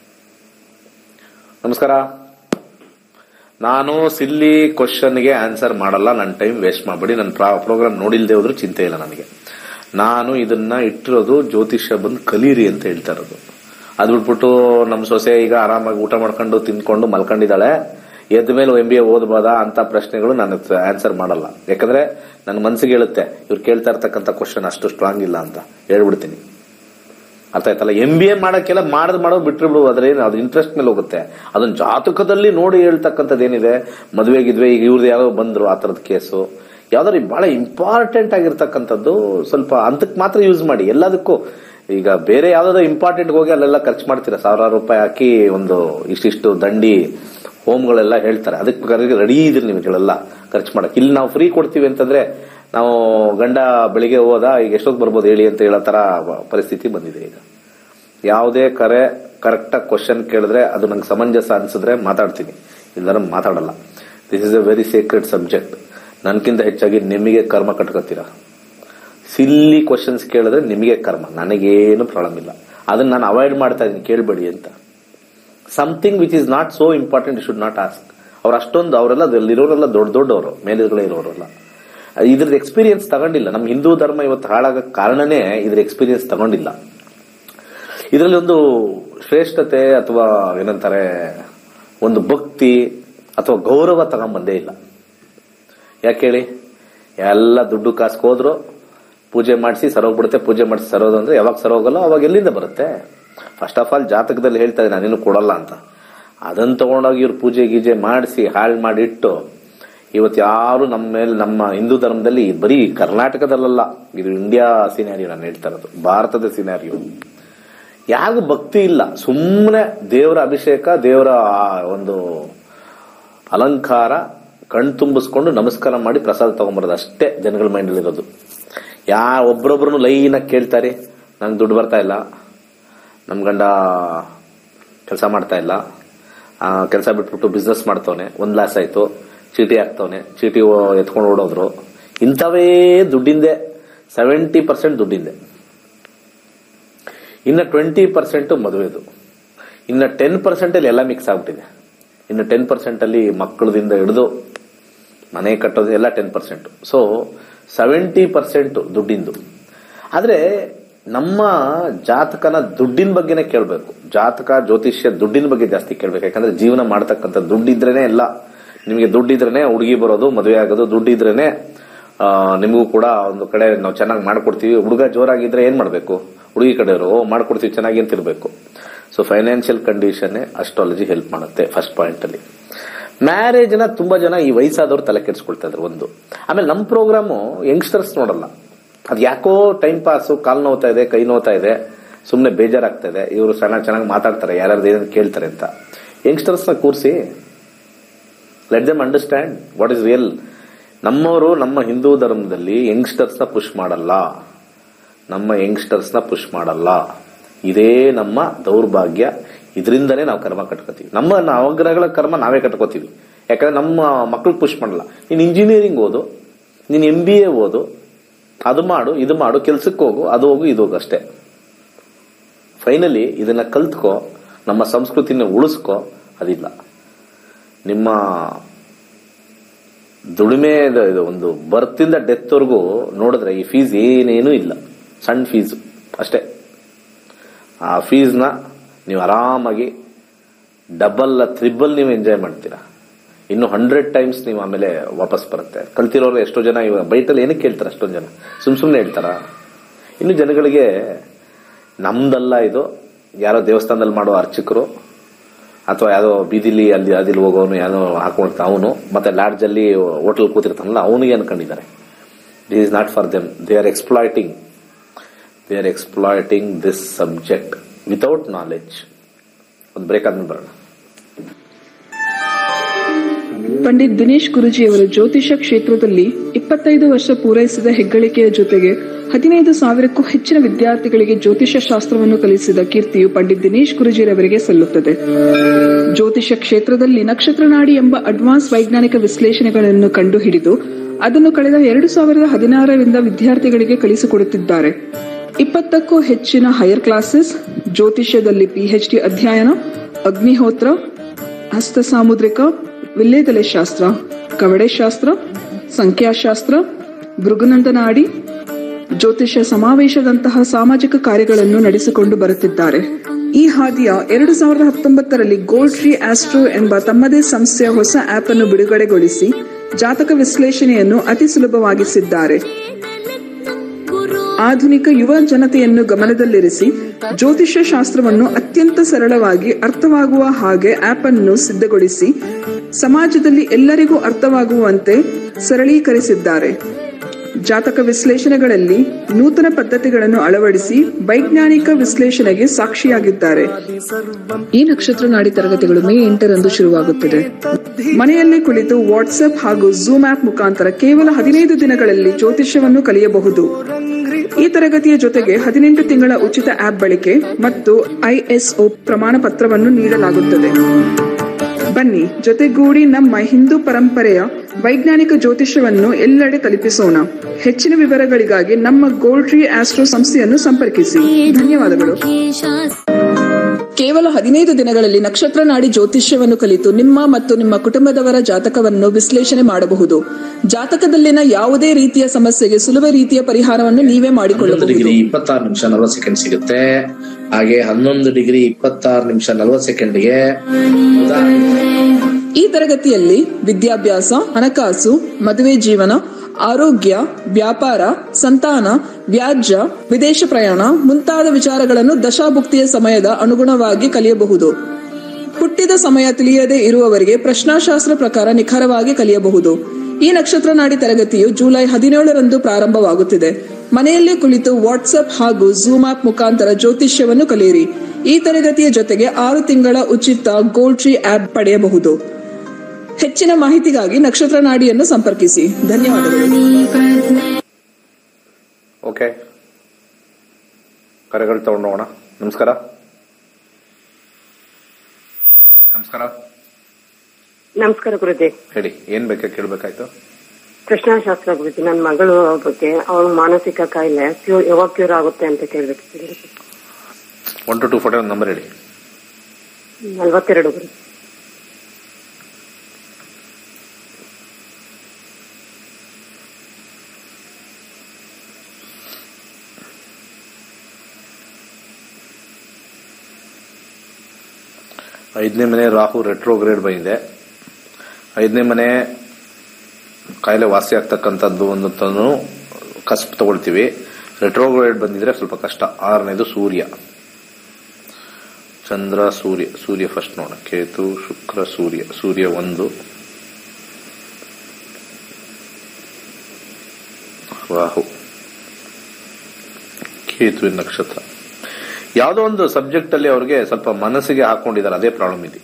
ನಮಸ್ಕಾರ ನಾನು ಸಿಲ್ಲಿ ಕ್ವಶನ್ಗೆ ಆನ್ಸರ್ ಮಾಡಲ್ಲ ನನ್ನ ಟೈಮ್ ವೇಸ್ಟ್ ಮಾಡಬೇಡಿ ನನ್ನ ಪ್ರೋಗ್ರಾಮ್ ನೋಡಿಲ್ದೇ ಹೋದ್ರು ಚಿಂತೆ ಇಲ್ಲ ನನಗೆ ನಾನು ಇದನ್ನ ಇಟ್ಟಿರೋದು ಜ್ಯೋತಿಷ್ಯ ಬಂದು ಕಲೀರಿ ಅಂತ ಹೇಳ್ತಾ ಇರೋದು ಅದು ಬಿಟ್ಬಿಟ್ಟು ನಮ್ಮ ಸೊಸೆ ಈಗ ಆರಾಮಾಗಿ ಊಟ ಮಾಡ್ಕೊಂಡು ತಿನ್ಕೊಂಡು ಮಲ್ಕೊಂಡಿದ್ದಾಳೆ ಎದ್ದ ಮೇಲೆ ಎಂ ಬಿ ಎ ಓದ್ಬೋದಾ ಅಂತ ಪ್ರಶ್ನೆಗಳು ನಾನು ಆನ್ಸರ್ ಮಾಡಲ್ಲ ಯಾಕಂದ್ರೆ ನನ್ನ ಮನ್ಸಿಗೆ ಹೇಳುತ್ತೆ ಇವ್ರು ಕೇಳ್ತಾ ಇರ್ತಕ್ಕಂಥ ಕ್ವಶನ್ ಅಷ್ಟು ಸ್ಟ್ರಾಂಗ್ ಇಲ್ಲ ಅಂತ ಹೇಳ್ಬಿಡ್ತೀನಿ ಅರ್ಥ ಆಯ್ತಲ್ಲ ಎಂ ಬಿ ಎ ಮಾಡಕ್ಕೆಲ್ಲ ಮಾಡದ್ ಮಾಡೋದು ಬಿಟ್ರು ಬಿಡು ಅದ್ರೇನು ಅದು ಇಂಟ್ರೆಸ್ಟ್ ಮೇಲೆ ಹೋಗುತ್ತೆ ಅದನ್ನ ಜಾತಕದಲ್ಲಿ ನೋಡಿ ಹೇಳ್ತಕ್ಕಂಥದ್ದು ಏನಿದೆ ಮದುವೆ ಗಿದ್ವೆ ಈಗ ಇವ್ರದ್ದು ಯಾವ ಬಂದ್ರು ಆ ಥರದ ಕೇಸು ಯಾವ್ದಾದ್ರು ಬಹಳ ಇಂಪಾರ್ಟೆಂಟ್ ಆಗಿರ್ತಕ್ಕಂಥದ್ದು ಸ್ವಲ್ಪ ಅಂತಕ್ಕೆ ಮಾತ್ರ ಯೂಸ್ ಮಾಡಿ ಎಲ್ಲದಕ್ಕೂ ಈಗ ಬೇರೆ ಯಾವ್ದಾದ್ರು ಇಂಪಾರ್ಟೆಂಟ್ ಹೋಗಿ ಅಲ್ಲೆಲ್ಲ ಖರ್ಚು ಮಾಡ್ತೀರಾ ಸಾವಿರಾರು ರೂಪಾಯಿ ಹಾಕಿ ಒಂದು ಇಷ್ಟಿಷ್ಟು ದಂಡಿ ಹೋಮ್ಗಳೆಲ್ಲ ಹೇಳ್ತಾರೆ ಅದಕ್ಕೆ ರೆಡಿ ಇದ್ರಿ ನಿಮ್ಗೆಲ್ಲ ಖರ್ಚು ಮಾಡಕ್ಕೆ ಇಲ್ಲಿ ನಾವು ಫ್ರೀ ಕೊಡ್ತೀವಿ ಅಂತಂದ್ರೆ ನಾವು ಗಂಡ ಬೆಳಿಗ್ಗೆ ಹೋದ ಈಗ ಎಷ್ಟೊತ್ತು ಬರ್ಬೋದು ಹೇಳಿ ಅಂತ ಹೇಳೋ ತರ ಪರಿಸ್ಥಿತಿ ಬಂದಿದೆ ಈಗ ಯಾವುದೇ ಕರೆ ಕರೆಕ್ಟಾಗಿ ಕ್ವಶನ್ ಕೇಳಿದ್ರೆ ಅದು ನಂಗೆ ಸಮಂಜಸ ಅನ್ಸಿದ್ರೆ ಮಾತಾಡ್ತೀನಿ ಇಲ್ಲಾರ ಮಾತಾಡಲ್ಲ this is a very secret subject ನನ್ಕಿಂತ ಹೆಚ್ಚಾಗಿ ನಿಮಗೆ ಕರ್ಮ ಕಟ್ಕೋತೀರಾ ಸಿಲ್ಲಿ ಕ್ವಶನ್ಸ್ ಕೇಳಿದ್ರೆ ನಿಮಗೆ ಕರ್ಮ ನನಗೇನು ಪ್ರಾಬ್ಲಮ್ ಇಲ್ಲ ಅದನ್ನ ನಾನು ಅವಾಯ್ಡ್ ಮಾಡ್ತಾ ಇದ್ದೀನಿ ಕೇಳಬೇಡಿ ಅಂತ something which is not so important should not ask ಅವ್ರು ಅಷ್ಟೊಂದು ಅವರೆಲ್ಲ ಅಲ್ಲಿರೋರೆಲ್ಲ ದೊಡ್ಡ ದೊಡ್ಡವರು ಮೇಲೆಗಳೇ ಇರೋರೆಲ್ಲ ಇದ್ರದ್ದು ಎಕ್ಸ್ಪೀರಿಯನ್ಸ್ ತಗೊಂಡಿಲ್ಲ ನಮ್ಮ ಹಿಂದೂ ಧರ್ಮ ಇವತ್ತು ಹಾಳಾಗಕ್ಕೆ ಕಾರಣನೇ ಇದ್ರ ಎಕ್ಸ್ಪೀರಿಯನ್ಸ್ ತಗೊಂಡಿಲ್ಲ ಇದರಲ್ಲಿ ಒಂದು ಶ್ರೇಷ್ಠತೆ ಅಥವಾ ಏನಂತಾರೆ ಒಂದು ಭಕ್ತಿ ಅಥವಾ ಗೌರವ ತಗೊಂಬಂದೇ ಇಲ್ಲ ಯಾಕೆ ಹೇಳಿ ಎಲ್ಲ ದುಡ್ಡು ಕಾಸ್ಗೆ ಹೋದ್ರು ಪೂಜೆ ಮಾಡಿಸಿ ಸರೋಗ್ಬಿಡುತ್ತೆ ಪೂಜೆ ಮಾಡಿಸಿ ಸರೋದು ಅಂದ್ರೆ ಯಾವಾಗ ಸರೋಗಲ್ಲ ಅವಾಗ ಎಲ್ಲಿಂದ ಬರುತ್ತೆ ಫಸ್ಟ್ ಆಫ್ ಆಲ್ ಜಾತಕದಲ್ಲಿ ಹೇಳ್ತಾ ಇದ್ದೀನಿ ನಾನೇನು ಕೊಡಲ್ಲ ಅಂತ ಅದನ್ನ ತಗೊಂಡೋಗಿ ಇವ್ರು ಪೂಜೆ ಗೀಜೆ ಮಾಡಿಸಿ ಹಾಳು ಮಾಡಿಟ್ಟು ಇವತ್ತು ಯಾರು ನಮ್ಮ ಮೇಲೆ ನಮ್ಮ ಹಿಂದೂ ಧರ್ಮದಲ್ಲಿ ಬರೀ ಕರ್ನಾಟಕದಲ್ಲ ಇದು ಇಂಡಿಯಾ ಸಿನಾರಿಯೋ ನಾನು ಹೇಳ್ತಾ ಇರೋದು ಭಾರತದ ಸಿನಾರಿಯೋ ಯಾರಿಗೂ ಭಕ್ತಿ ಇಲ್ಲ ಸುಮ್ಮನೆ ದೇವರ ಅಭಿಷೇಕ ದೇವರ ಆ ಒಂದು ಅಲಂಕಾರ ಕಣ್ ತುಂಬಿಸ್ಕೊಂಡು ನಮಸ್ಕಾರ ಮಾಡಿ ಪ್ರಸಾದ ತಗೊಂಬರೋದು ಅಷ್ಟೇ ಜನಗಳ ಮೈಂಡಲ್ಲಿ ಇರೋದು ಯಾ ಒಬ್ರೊಬ್ರು ಲೈನಾಗಿ ಕೇಳ್ತಾರೆ ನಂಗೆ ದುಡ್ಡು ಬರ್ತಾ ಇಲ್ಲ ನಮ್ಮ ಗಂಡ ಕೆಲಸ ಮಾಡ್ತಾ ಇಲ್ಲ ಕೆಲಸ ಬಿಟ್ಬಿಟ್ಟು ಬಿಸ್ನೆಸ್ ಮಾಡ್ತವನೆ ಒಂದು ಲಾಸ್ ಆಯ್ತು ಚೀಟಿ ಹಾಕ್ತವನೆ ಚೀಟಿ ಓ- ಎತ್ಕೊಂಡು ಓಡೋದ್ರು ಇಂಥವೇ ದುಡ್ಡಿಂದೆ ಸೆವೆಂಟಿ ಪರ್ಸೆಂಟ್ ದುಡ್ಡಿಂದೆ ಇನ್ನು ಟ್ವೆಂಟಿ ಪರ್ಸೆಂಟ್ ಮದುವೆದು ಇನ್ನು ಟೆನ್ ಪರ್ಸೆಂಟಲ್ಲಿ ಎಲ್ಲ ಮಿಕ್ಸ್ ಆಗ್ಬಿಟ್ಟಿದೆ ಇನ್ನು ಟೆನ್ ಪರ್ಸೆಂಟಲ್ಲಿ ಮಕ್ಕಳದಿಂದ ಹಿಡಿದು ಮನೆ ಕಟ್ಟೋದು ಎಲ್ಲ ten percent so seventy percent ದುಡ್ಡಿಂದು ಆದರೆ ನಮ್ಮ ಜಾತಕನ ದುಡ್ಡಿನ ಬಗ್ಗೆನೇ ಕೇಳಬೇಕು ಜಾತಕ ಜ್ಯೋತಿಷ್ಯ ದುಡ್ಡಿನ ಬಗ್ಗೆ ಜಾಸ್ತಿ ಕೇಳಬೇಕು ಯಾಕಂದ್ರೆ ಜೀವನ ಮಾಡ್ತಕ್ಕಂಥ ದುಡ್ಡಿದ್ರೇನೆ ಎಲ್ಲ ನಿಮಗೆ ದುಡ್ಡಿದ್ರೇನೆ ಹುಡುಗಿ ಬರೋದು ಮದುವೆ ಆಗೋದು ದುಡ್ಡಿದ್ರೇನೆ ಆ, ನಿಮಗೂ ಕೂಡ ಒಂದು ಕಡೆ ನಾವು ಚೆನ್ನಾಗಿ ಮಾಡ್ಕೊಡ್ತೀವಿ ಹುಡುಗ ಜೋರಾಗಿದ್ರೆ ಏನ್ ಮಾಡಬೇಕು ಹುಡುಗಿ ಕಡೆಯವರು "ಓ, ಮಾಡ್ಕೊಡ್ತೀವಿ ಚೆನ್ನಾಗಿ ಅಂತ ಇರಬೇಕು so financial condition astrology help ಮಾಡುತ್ತೆ ಫಸ್ಟ್ ಪಾಯಿಂಟ್ ಅಲ್ಲಿ ಮ್ಯಾರೇಜ್ ನ ತುಂಬಾ ಜನ ಈ ವಯಸ್ಸಾದವ್ರು ತಲೆ ಕೆಡಿಸ್ಕೊಳ್ತಾ ಇದ್ರು ಒಂದು ಆಮೇಲೆ ನಮ್ಮ ಪ್ರೋಗ್ರಾಮು ಯಂಗ್ಸ್ಟರ್ಸ್ ನೋಡಲ್ಲ ಅದು ಯಾಕೋ ಟೈಮ್ ಪಾಸ್ ಕಾಲ್ ನೋವ್ತಾ ಇದೆ ಕೈ ನೋವ್ತಾ ಇದೆ ಸುಮ್ಮನೆ ಬೇಜಾರಾಗ್ತಾ ಇದೆ ಇವರು ಚೆನ್ನಾಗಿ ಚೆನ್ನಾಗಿ ಮಾತಾಡ್ತಾರೆ ಯಾರ್ಯಾರು ಏನೇನು ಕೇಳ್ತಾರೆ ಅಂತ ಯಂಗ್ಸ್ಟರ್ಸ್ ನ ಕೂರಿಸಿ let them understand what is real ನಮ್ಮವರು ನಮ್ಮ ಹಿಂದೂ ಧರ್ಮದಲ್ಲಿ ಯಂಗ್ಸ್ಟರ್ಸ್ ನ ಪುಷ್ ಮಾಡಲ್ಲ ನಮ್ಮ ಯಂಗ್ಸ್ಟರ್ಸ್ ನ ಪುಷ್ ಮಾಡಲ್ಲ ಇದೇ ನಮ್ಮ ದೌರ್ಭಾಗ್ಯ ಇದರಿಂದನೇ ನಾವು ಕರ್ಮ ಕಟ್ಕೋತೀವಿ ನಮ್ಮ ನವಗ್ರಹಗಳ ಕರ್ಮ ನಾವೇ ಕಟ್ಕೋತೀವಿ ಯಾಕಂದ್ರೆ ನಮ್ಮ ಮಕ್ಳು ಪುಷ್ ಮಾಡಲ್ಲ ನೀನು ಇಂಜಿನಿಯರಿಂಗ್ ಓದು ನೀನು ಎಂ ಬಿ ಎ ಓದು ಅದು ಮಾಡು ಇದು ಮಾಡು ಕೆಲ್ಸಕ್ಕೆ ಹೋಗು ಅದು ಹೋಗು ಇದು ಹೋಗು ಅಷ್ಟೇ ಫೈನಲಿ ಇದನ್ನ ಕಲ್ತ್ಕೋ ನಮ್ಮ ಸಂಸ್ಕೃತಿನ ಉಳಿಸ್ಕೋ ಅದಿಲ್ಲ ನಿಮ್ಮ ದುಡಿಮೆ ಇದು- ಇದು ಒಂದು ಬರ್ತಿಂದ ಡೆತ್ವರೆಗೂ ನೋಡಿದ್ರೆ ಈ ಫೀಸ್ ಏನೇನೂ ಇಲ್ಲ ಸಣ್ಣ ಫೀಸ್ ಅಷ್ಟೇ ಆ ಫೀಸ್ನ ನೀವು ಆರಾಮಾಗಿ ಡಬಲ್ ತ್ರಿಬಲ್ ನೀವು ಎಂಜಾಯ್ ಮಾಡ್ತೀರಾ ಇನ್ನು ಹಂಡ್ರೆಡ್ ಟೈಮ್ಸ್ ನೀವು ಆಮೇಲೆ ವಾಪಸ್ ಬರುತ್ತೆ ಕಲ್ತಿರೋರು ಎಷ್ಟೋ ಜನ ಇವಾಗ ಬೈಟಲ್ಲಿ ಏನಕ್ಕೆ ಕೇಳ್ತಾರೆ ಅಷ್ಟೊಂದು ಜನ ಸುಮ್ ಸುಮ್ಮನೆ ಹೇಳ್ತಾರ ಇನ್ನು ಜನಗಳಿಗೆ ನಮ್ದಲ್ಲ ಇದು ಯಾರೋ ದೇವಸ್ಥಾನದಲ್ಲಿ ಮಾಡೋ ಅರ್ಚಕರು ಅಥವಾ ಯಾವುದೋ ಬೀದಿಲಿ ಅಲ್ಲಿ ಅದಿಲ್ಲಿ ಹೋಗೋನು ಏನೋ ಹಾಕೊಳ್ತಾ ಅವನು ಮತ್ತೆ ಲಾಡ್ಜ್ ಅಲ್ಲಿ ಹೋಟೆಲ್ ಕೂತಿರ್ತಾನಲ್ಲ ಅವನಿಗೆ ಅನ್ಕೊಂಡಿದ್ದಾರೆ this is not for them they are exploiting they are exploiting this subject without knowledge ಒಂದು ಬ್ರೇಕ್ ಆದ್ಮೇಲೆ ಬರೋಣ ಪಂಡಿತ್ ದಿನೇಶ್ ಗುರುಜಿಯವರು ಜ್ಯೋತಿಷ ಕ್ಷೇತ್ರದಲ್ಲಿ ಇಪ್ಪತ್ತೈದು ವರ್ಷ ಪೂರೈಸಿದ ಹೆಗ್ಗಳಿಕೆಯ ಜೊತೆಗೆ ಹದಿನೈದು ಸಾವಿರಕ್ಕೂ ಹೆಚ್ಚಿನ ವಿದ್ಯಾರ್ಥಿಗಳಿಗೆ ಜ್ಯೋತಿಷ ಶಾಸ್ತ್ರವನ್ನು ಕಲಿಸಿದ ಕೀರ್ತಿಯು ಪಂಡಿತ್ ದಿನೇಶ್ ಗುರುಜಿರವರಿಗೆ ಸಲ್ಲುತ್ತದೆ ಜ್ಯೋತಿಷ ಕ್ಷೇತ್ರದಲ್ಲಿ ನಕ್ಷತ್ರನಾಡಿ ಎಂಬ ಅಡ್ವಾನ್ಸ್ ವೈಜ್ಞಾನಿಕ ವಿಶ್ಲೇಷಣೆಗಳನ್ನು ಕಂಡುಹಿಡಿದು ಅದನ್ನು ಕಳೆದ ಎರಡು ಸಾವಿರದ ಹದಿನಾರರಿಂದ ವಿದ್ಯಾರ್ಥಿಗಳಿಗೆ ಕಲಿಸಿಕೊಡುತ್ತಿದ್ದಾರೆ ಇಪ್ಪತ್ತಕ್ಕೂ ಹೆಚ್ಚಿನ ಹೈಯರ್ ಕ್ಲಾಸಸ್ ಜ್ಯೋತಿಷ್ಯದಲ್ಲಿ ಪಿಎಚ್ಡಿ ಅಧ್ಯಯನ ಅಗ್ನಿಹೋತ್ರ ಹಸ್ತ ಸಾಮುದ್ರಿಕ ವಿಲ್ಲೇದಲೆ ಶಾಸ್ತ್ರ ಕವಡೆ ಶಾಸ್ತ್ರ ಸಂಖ್ಯಾಶಾಸ್ತ್ರ ಭೃಗುನಂದನಾಡಿ ಜ್ಯೋತಿಷ್ಯ ಸಮಾವೇಶದಂತಹ ಸಾಮಾಜಿಕ ಕಾರ್ಯಗಳನ್ನು ನಡೆಸಿಕೊಂಡು ಬರುತ್ತಿದ್ದಾರೆ ಈ ಹಾದಿಯ ಎರಡು ಸಾವಿರದ ಹತ್ತೊಂಬತ್ತರಲ್ಲಿ ಗೋಲ್ಡ್ ಟ್ರೀ ಆಸ್ಟ್ರೋ ಎಂಬ ತಮ್ಮದೇ ಸಂಸ್ಥೆಯ ಹೊಸ ಆಪ್ ಅನ್ನು ಬಿಡುಗಡೆಗೊಳಿಸಿ ಜಾತಕ ವಿಶ್ಲೇಷಣೆಯನ್ನು ಅತಿ ಸುಲಭವಾಗಿಸಿದ್ದಾರೆ ಆಧುನಿಕ ಯುವ ಜನತೆಯನ್ನು ಗಮನದಲ್ಲಿರಿಸಿ ಜ್ಯೋತಿಷ್ಯ ಶಾಸ್ತ್ರವನ್ನು ಅತ್ಯಂತ ಸರಳವಾಗಿ ಅರ್ಥವಾಗುವ ಹಾಗೆ ಆಪ್ ಅನ್ನು ಸಿದ್ಧಗೊಳಿಸಿ ಸಮಾಜದಲ್ಲಿ ಎಲ್ಲರಿಗೂ ಅರ್ಥವಾಗುವಂತೆ ಸರಳೀಕರಿಸಿದ್ದಾರೆ ಜಾತಕ ವಿಶ್ಲೇಷಣೆಗಳಲ್ಲಿ ನೂತನ ಪದ್ಧತಿಗಳನ್ನು ಅಳವಡಿಸಿ ವೈಜ್ಞಾನಿಕ ವಿಶ್ಲೇಷಣೆಗೆ ಸಾಕ್ಷಿಯಾಗಿದ್ದಾರೆ ಈ ನಕ್ಷತ್ರ ನಾಡಿ ತರಗತಿಗಳು ಮೇ ಎಂಟರಂದು ಶುರುವಾಗುತ್ತಿದೆ ಮನೆಯಲ್ಲೇ ಕುಳಿತು ವಾಟ್ಸ್ಆಪ್ ಹಾಗೂ ಝೂಮ್ ಆಪ್ ಮುಖಾಂತರ ಕೇವಲ ಹದಿನೈದು ದಿನಗಳಲ್ಲಿ ಜ್ಯೋತಿಷ್ಯವನ್ನು ಕಲಿಯಬಹುದು ಈ ತರಗತಿಯ ಜೊತೆಗೆ ಹದಿನೆಂಟು ತಿಂಗಳ ಉಚಿತ ಆಪ್ ಬಳಕೆ ಮತ್ತು ಐಎಸ್ಒ ಪ್ರಮಾಣ ಪತ್ರವನ್ನು ನೀಡಲಾಗುತ್ತದೆ ಬನ್ನಿ ಜೊತೆಗೂಡಿ ನಮ್ಮ ಹಿಂದೂ ಪರಂಪರೆಯ ವೈಜ್ಞಾನಿಕ ಜ್ಯೋತಿಷ್ಯವನ್ನು ಎಲ್ಲೆಡೆ ತಲುಪಿಸೋಣ ಹೆಚ್ಚಿನ ವಿವರಗಳಿಗಾಗಿ ನಮ್ಮ ಗೋಲ್ಡ್ ಟ್ರೀ ಆಸ್ಟ್ರೋ ಸಂಸ್ಥೆಯನ್ನು ಸಂಪರ್ಕಿಸಿ ಧನ್ಯವಾದಗಳು ಕೇವಲ ಹದಿನೈದು ದಿನಗಳಲ್ಲಿ ನಕ್ಷತ್ರ ನಾಡಿ ಜ್ಯೋತಿಷ್ಯವನ್ನು ಕಲಿತು ನಿಮ್ಮ ಮತ್ತು ನಿಮ್ಮ ಕುಟುಂಬದವರ ಜಾತಕವನ್ನು ವಿಶ್ಲೇಷಣೆ ಮಾಡಬಹುದು ಜಾತಕದಲ್ಲಿನ ಯಾವುದೇ ರೀತಿಯ ಸಮಸ್ಯೆಗೆ ಸುಲಭ ರೀತಿಯ ಪರಿಹಾರವನ್ನು ನೀವೇ ಹನ್ನೊಂದು ಮಾಡಿಕೊಳ್ಳಬಹುದು ಡಿಗ್ರಿ ಇಪ್ಪತ್ತಾರು ನಿಮಿಷ ನಲ್ವತ್ತು ಸೆಕೆಂಡ್ ಸಿಗುತ್ತೆ ಹಾಗೆ ಹನ್ನೊಂದು ಡಿಗ್ರಿ ಇಪ್ಪತ್ತಾರು ನಿಮಿಷ ನಲ್ವತ್ತು ಸೆಕೆಂಡ್ಗೆ ಈ ತರಗತಿಯಲ್ಲಿ ವಿದ್ಯಾಭ್ಯಾಸ ಹಣಕಾಸು ಮದುವೆ ಜೀವನ ಆರೋಗ್ಯ ವ್ಯಾಪಾರ ಸಂತಾನ ವ್ಯಾಜ್ಯ ವಿದೇಶ ಪ್ರಯಾಣ ಮುಂತಾದ ವಿಚಾರಗಳನ್ನು ದಶಾಭುಕ್ತಿಯ ಸಮಯದ ಅನುಗುಣವಾಗಿ ಕಲಿಯಬಹುದು ಹುಟ್ಟಿದ ಸಮಯ ತಿಳಿಯದೆ ಇರುವವರಿಗೆ ಪ್ರಶ್ನಾಶಾಸ್ತ್ರ ಪ್ರಕಾರ ನಿಖರವಾಗಿ ಕಲಿಯಬಹುದು ಈ ನಕ್ಷತ್ರ ನಾಡಿ ತರಗತಿಯು ಜುಲೈ ಹದಿನೇಳರಂದು ಪ್ರಾರಂಭವಾಗುತ್ತಿದೆ ಮನೆಯಲ್ಲೇ ಕುಳಿತು ವಾಟ್ಸ್ಆಪ್ ಹಾಗೂ ಝೂಮ್ ಆಪ್ ಮುಖಾಂತರ ಜ್ಯೋತಿಷ್ಯವನ್ನು ಕಲಿಯಿರಿ ಈ ತರಗತಿಯ ಜೊತೆಗೆ ಆರು ತಿಂಗಳ ಉಚಿತ ಗೋಲ್ಡ್ ಟ್ರೀ ಆಪ್ ಪಡೆಯಬಹುದು ಹೆಚ್ಚಿನ ಮಾಹಿತಿಗಾಗಿ ನಕ್ಷತ್ರ ನಾಡಿಯನ್ನು ಸಂಪರ್ಕಿಸಿ ಧನ್ಯವಾದಗಳು ಓಕೆ ಕರೆಗಳು ತಗೊಂಡು ಹೋಗೋಣ ನಮಸ್ಕಾರ ನಮಸ್ಕಾರ ನಮಸ್ಕಾರ ಗುರುಜಿ ಹೇಳಿ ಏನ್ ಬೇಕಾ ಕೇಳ್ಬೇಕಾಯ್ತು ಕೃಷ್ಣಶಾಸ್ತ್ರ ಗುರುಜಿ ನನ್ನ ಮಗಳು ಬಗ್ಗೆ ಅವಳು ಮಾನಸಿಕ ಕಾಯಿಲೆ ಕ್ಯೂರ್ ಯಾವಾಗ ಕ್ಯೂರ್ ಆಗುತ್ತೆ ಅಂತ ಕೇಳ್ಬೇಕು one two two photo number ಹೇಳಿ ನಲ್ವತ್ತೆರಡು ಗುರುಜಿ ಐದನೇ ಮನೆ ರಾಹು ರೆಟ್ರೋಗ್ರೇಡ್ ಬಂದಿದೆ ಐದನೇ ಮನೆ ಕಾಯಿಲೆ ವಾಸಿ ಆಗ್ತಕ್ಕಂಥದ್ದು ಒಂದು ಕಸ್ಪ್ ತಗೊಳ್ತೀವಿ ರೆಟ್ರೋಗ್ರೇಡ್ ಬಂದಿದ್ರೆ ಸ್ವಲ್ಪ ಕಷ್ಟ ಆರನೇದು ಸೂರ್ಯ ಚಂದ್ರ ಸೂರ್ಯ ಸೂರ್ಯ ಫಸ್ಟ್ ನೋಡ ಕೇತು ಶುಕ್ರ ಸೂರ್ಯ ಸೂರ್ಯ ಒಂದು ರಾಹು ಕೇತುವಿನ ನಕ್ಷತ್ರ ಯಾವುದೋ ಒಂದು ಸಬ್ಜೆಕ್ಟ್ ಅಲ್ಲಿ ಅವ್ರಿಗೆ ಸ್ವಲ್ಪ ಮನಸ್ಸಿಗೆ ಹಾಕೊಂಡಿದ್ದಾರೆ ಅದೇ ಪ್ರಾಬ್ಲಮ್ ಇದೆ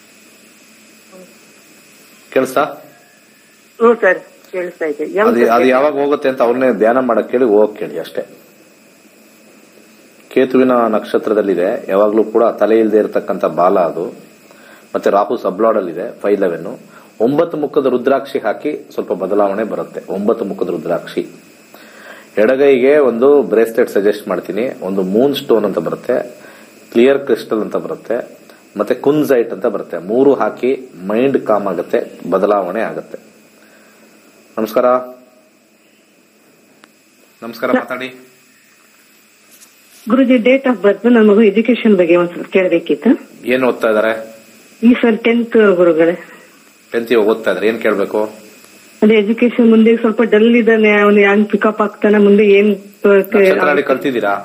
ಕೇಳಿಸ್ತಾ ಹ್ಞೂ ಸರ್ ಕೇಳಿಸ್ತಾ ಇದೆ ಯಾವ ಅದು ಅದು ಯಾವಾಗ ಹೋಗುತ್ತೆ ಅಂತ ಅವ್ರನ್ನೇ ಧ್ಯಾನ ಮಾಡಕ್ ಕೇಳಿ ಹೋಗಕ್ ಕೇಳಿ ಅಷ್ಟೇ ಕೇತುವಿನ ನಕ್ಷತ್ರದಲ್ಲಿದೆ ಯಾವಾಗ್ಲೂ ಕೂಡ ತಲೆ ಇಲ್ಲದೆ ಇರತಕ್ಕಂತ ಬಾಲ ಅದು ಮತ್ತೆ ರಾಹು ಸಬ್ಲಾಡಲ್ಲಿದೆ ಫೈವ್ ಲೆವೆನ್ ಒಂಬತ್ತು ಮುಖದ ರುದ್ರಾಕ್ಷಿ ಹಾಕಿ ಸ್ವಲ್ಪ ಬದಲಾವಣೆ ಬರುತ್ತೆ ಒಂಬತ್ತು ಮುಖದ ರುದ್ರಾಕ್ಷಿ ಎಡಗೈಗೆ ಒಂದು ಬ್ರೇಸ್ಲೆಟ್ ಸಜೆಸ್ಟ್ ಮಾಡ್ತೀನಿ ಒಂದು ಮೂನ್ ಸ್ಟೋನ್ ಅಂತ ಬರುತ್ತೆ ಕ್ಲಿಯರ್ ಕ್ರಿಸ್ಟಲ್ ಅಂತ ಬರುತ್ತೆ ಮತ್ತೆ ಕುನ್ಸೈಟ್ ಅಂತ ಬರುತ್ತೆ ಮೂರು ಹಾಕಿ ಮೈಂಡ್ ಕಾಮ್ ಆಗುತ್ತೆ ಬದಲಾವಣೆ ಆಗುತ್ತೆ ನಮಸ್ಕಾರ ನಮಸ್ಕಾರ ಮಾತಾಡಿ ಗುರುಜಿ ಡೇಟ್ ಆಫ್ ಬರ್ತ್ ನನ್ನ ಮಗು ಎಜುಕೇಶನ್ ಬಗ್ಗೆ ಒಂದ್ ಸ್ವಲ್ಪ ಕೇಳಬೇಕಿತ್ತು ಏನ್ ಓದ್ತಾ ಇದಾರೆ ಈ ಸರ್ ಟೆಂತ್ ಗುರುಗಳೇ ಟೆಂತ್ ಓದ್ತಾ ಇದಾರೆ ಏನ್ ಕೇಳ್ಬೇಕು ಅದೇ ಎಜುಕೇಶನ್ ಮುಂದೆ ಸ್ವಲ್ಪ ಡಲ್ ಇದ್ದಾನೆ ಅವನು ಹೆಂಗ್ ಪಿಕಪ್ ಆಗ್ತಾನೆ ಮುಂದೆ ಏನ್ ನಕ್ಷತ್ರ ನಾಡಿ ಕಲ್ತಿದ್ದೀರಾ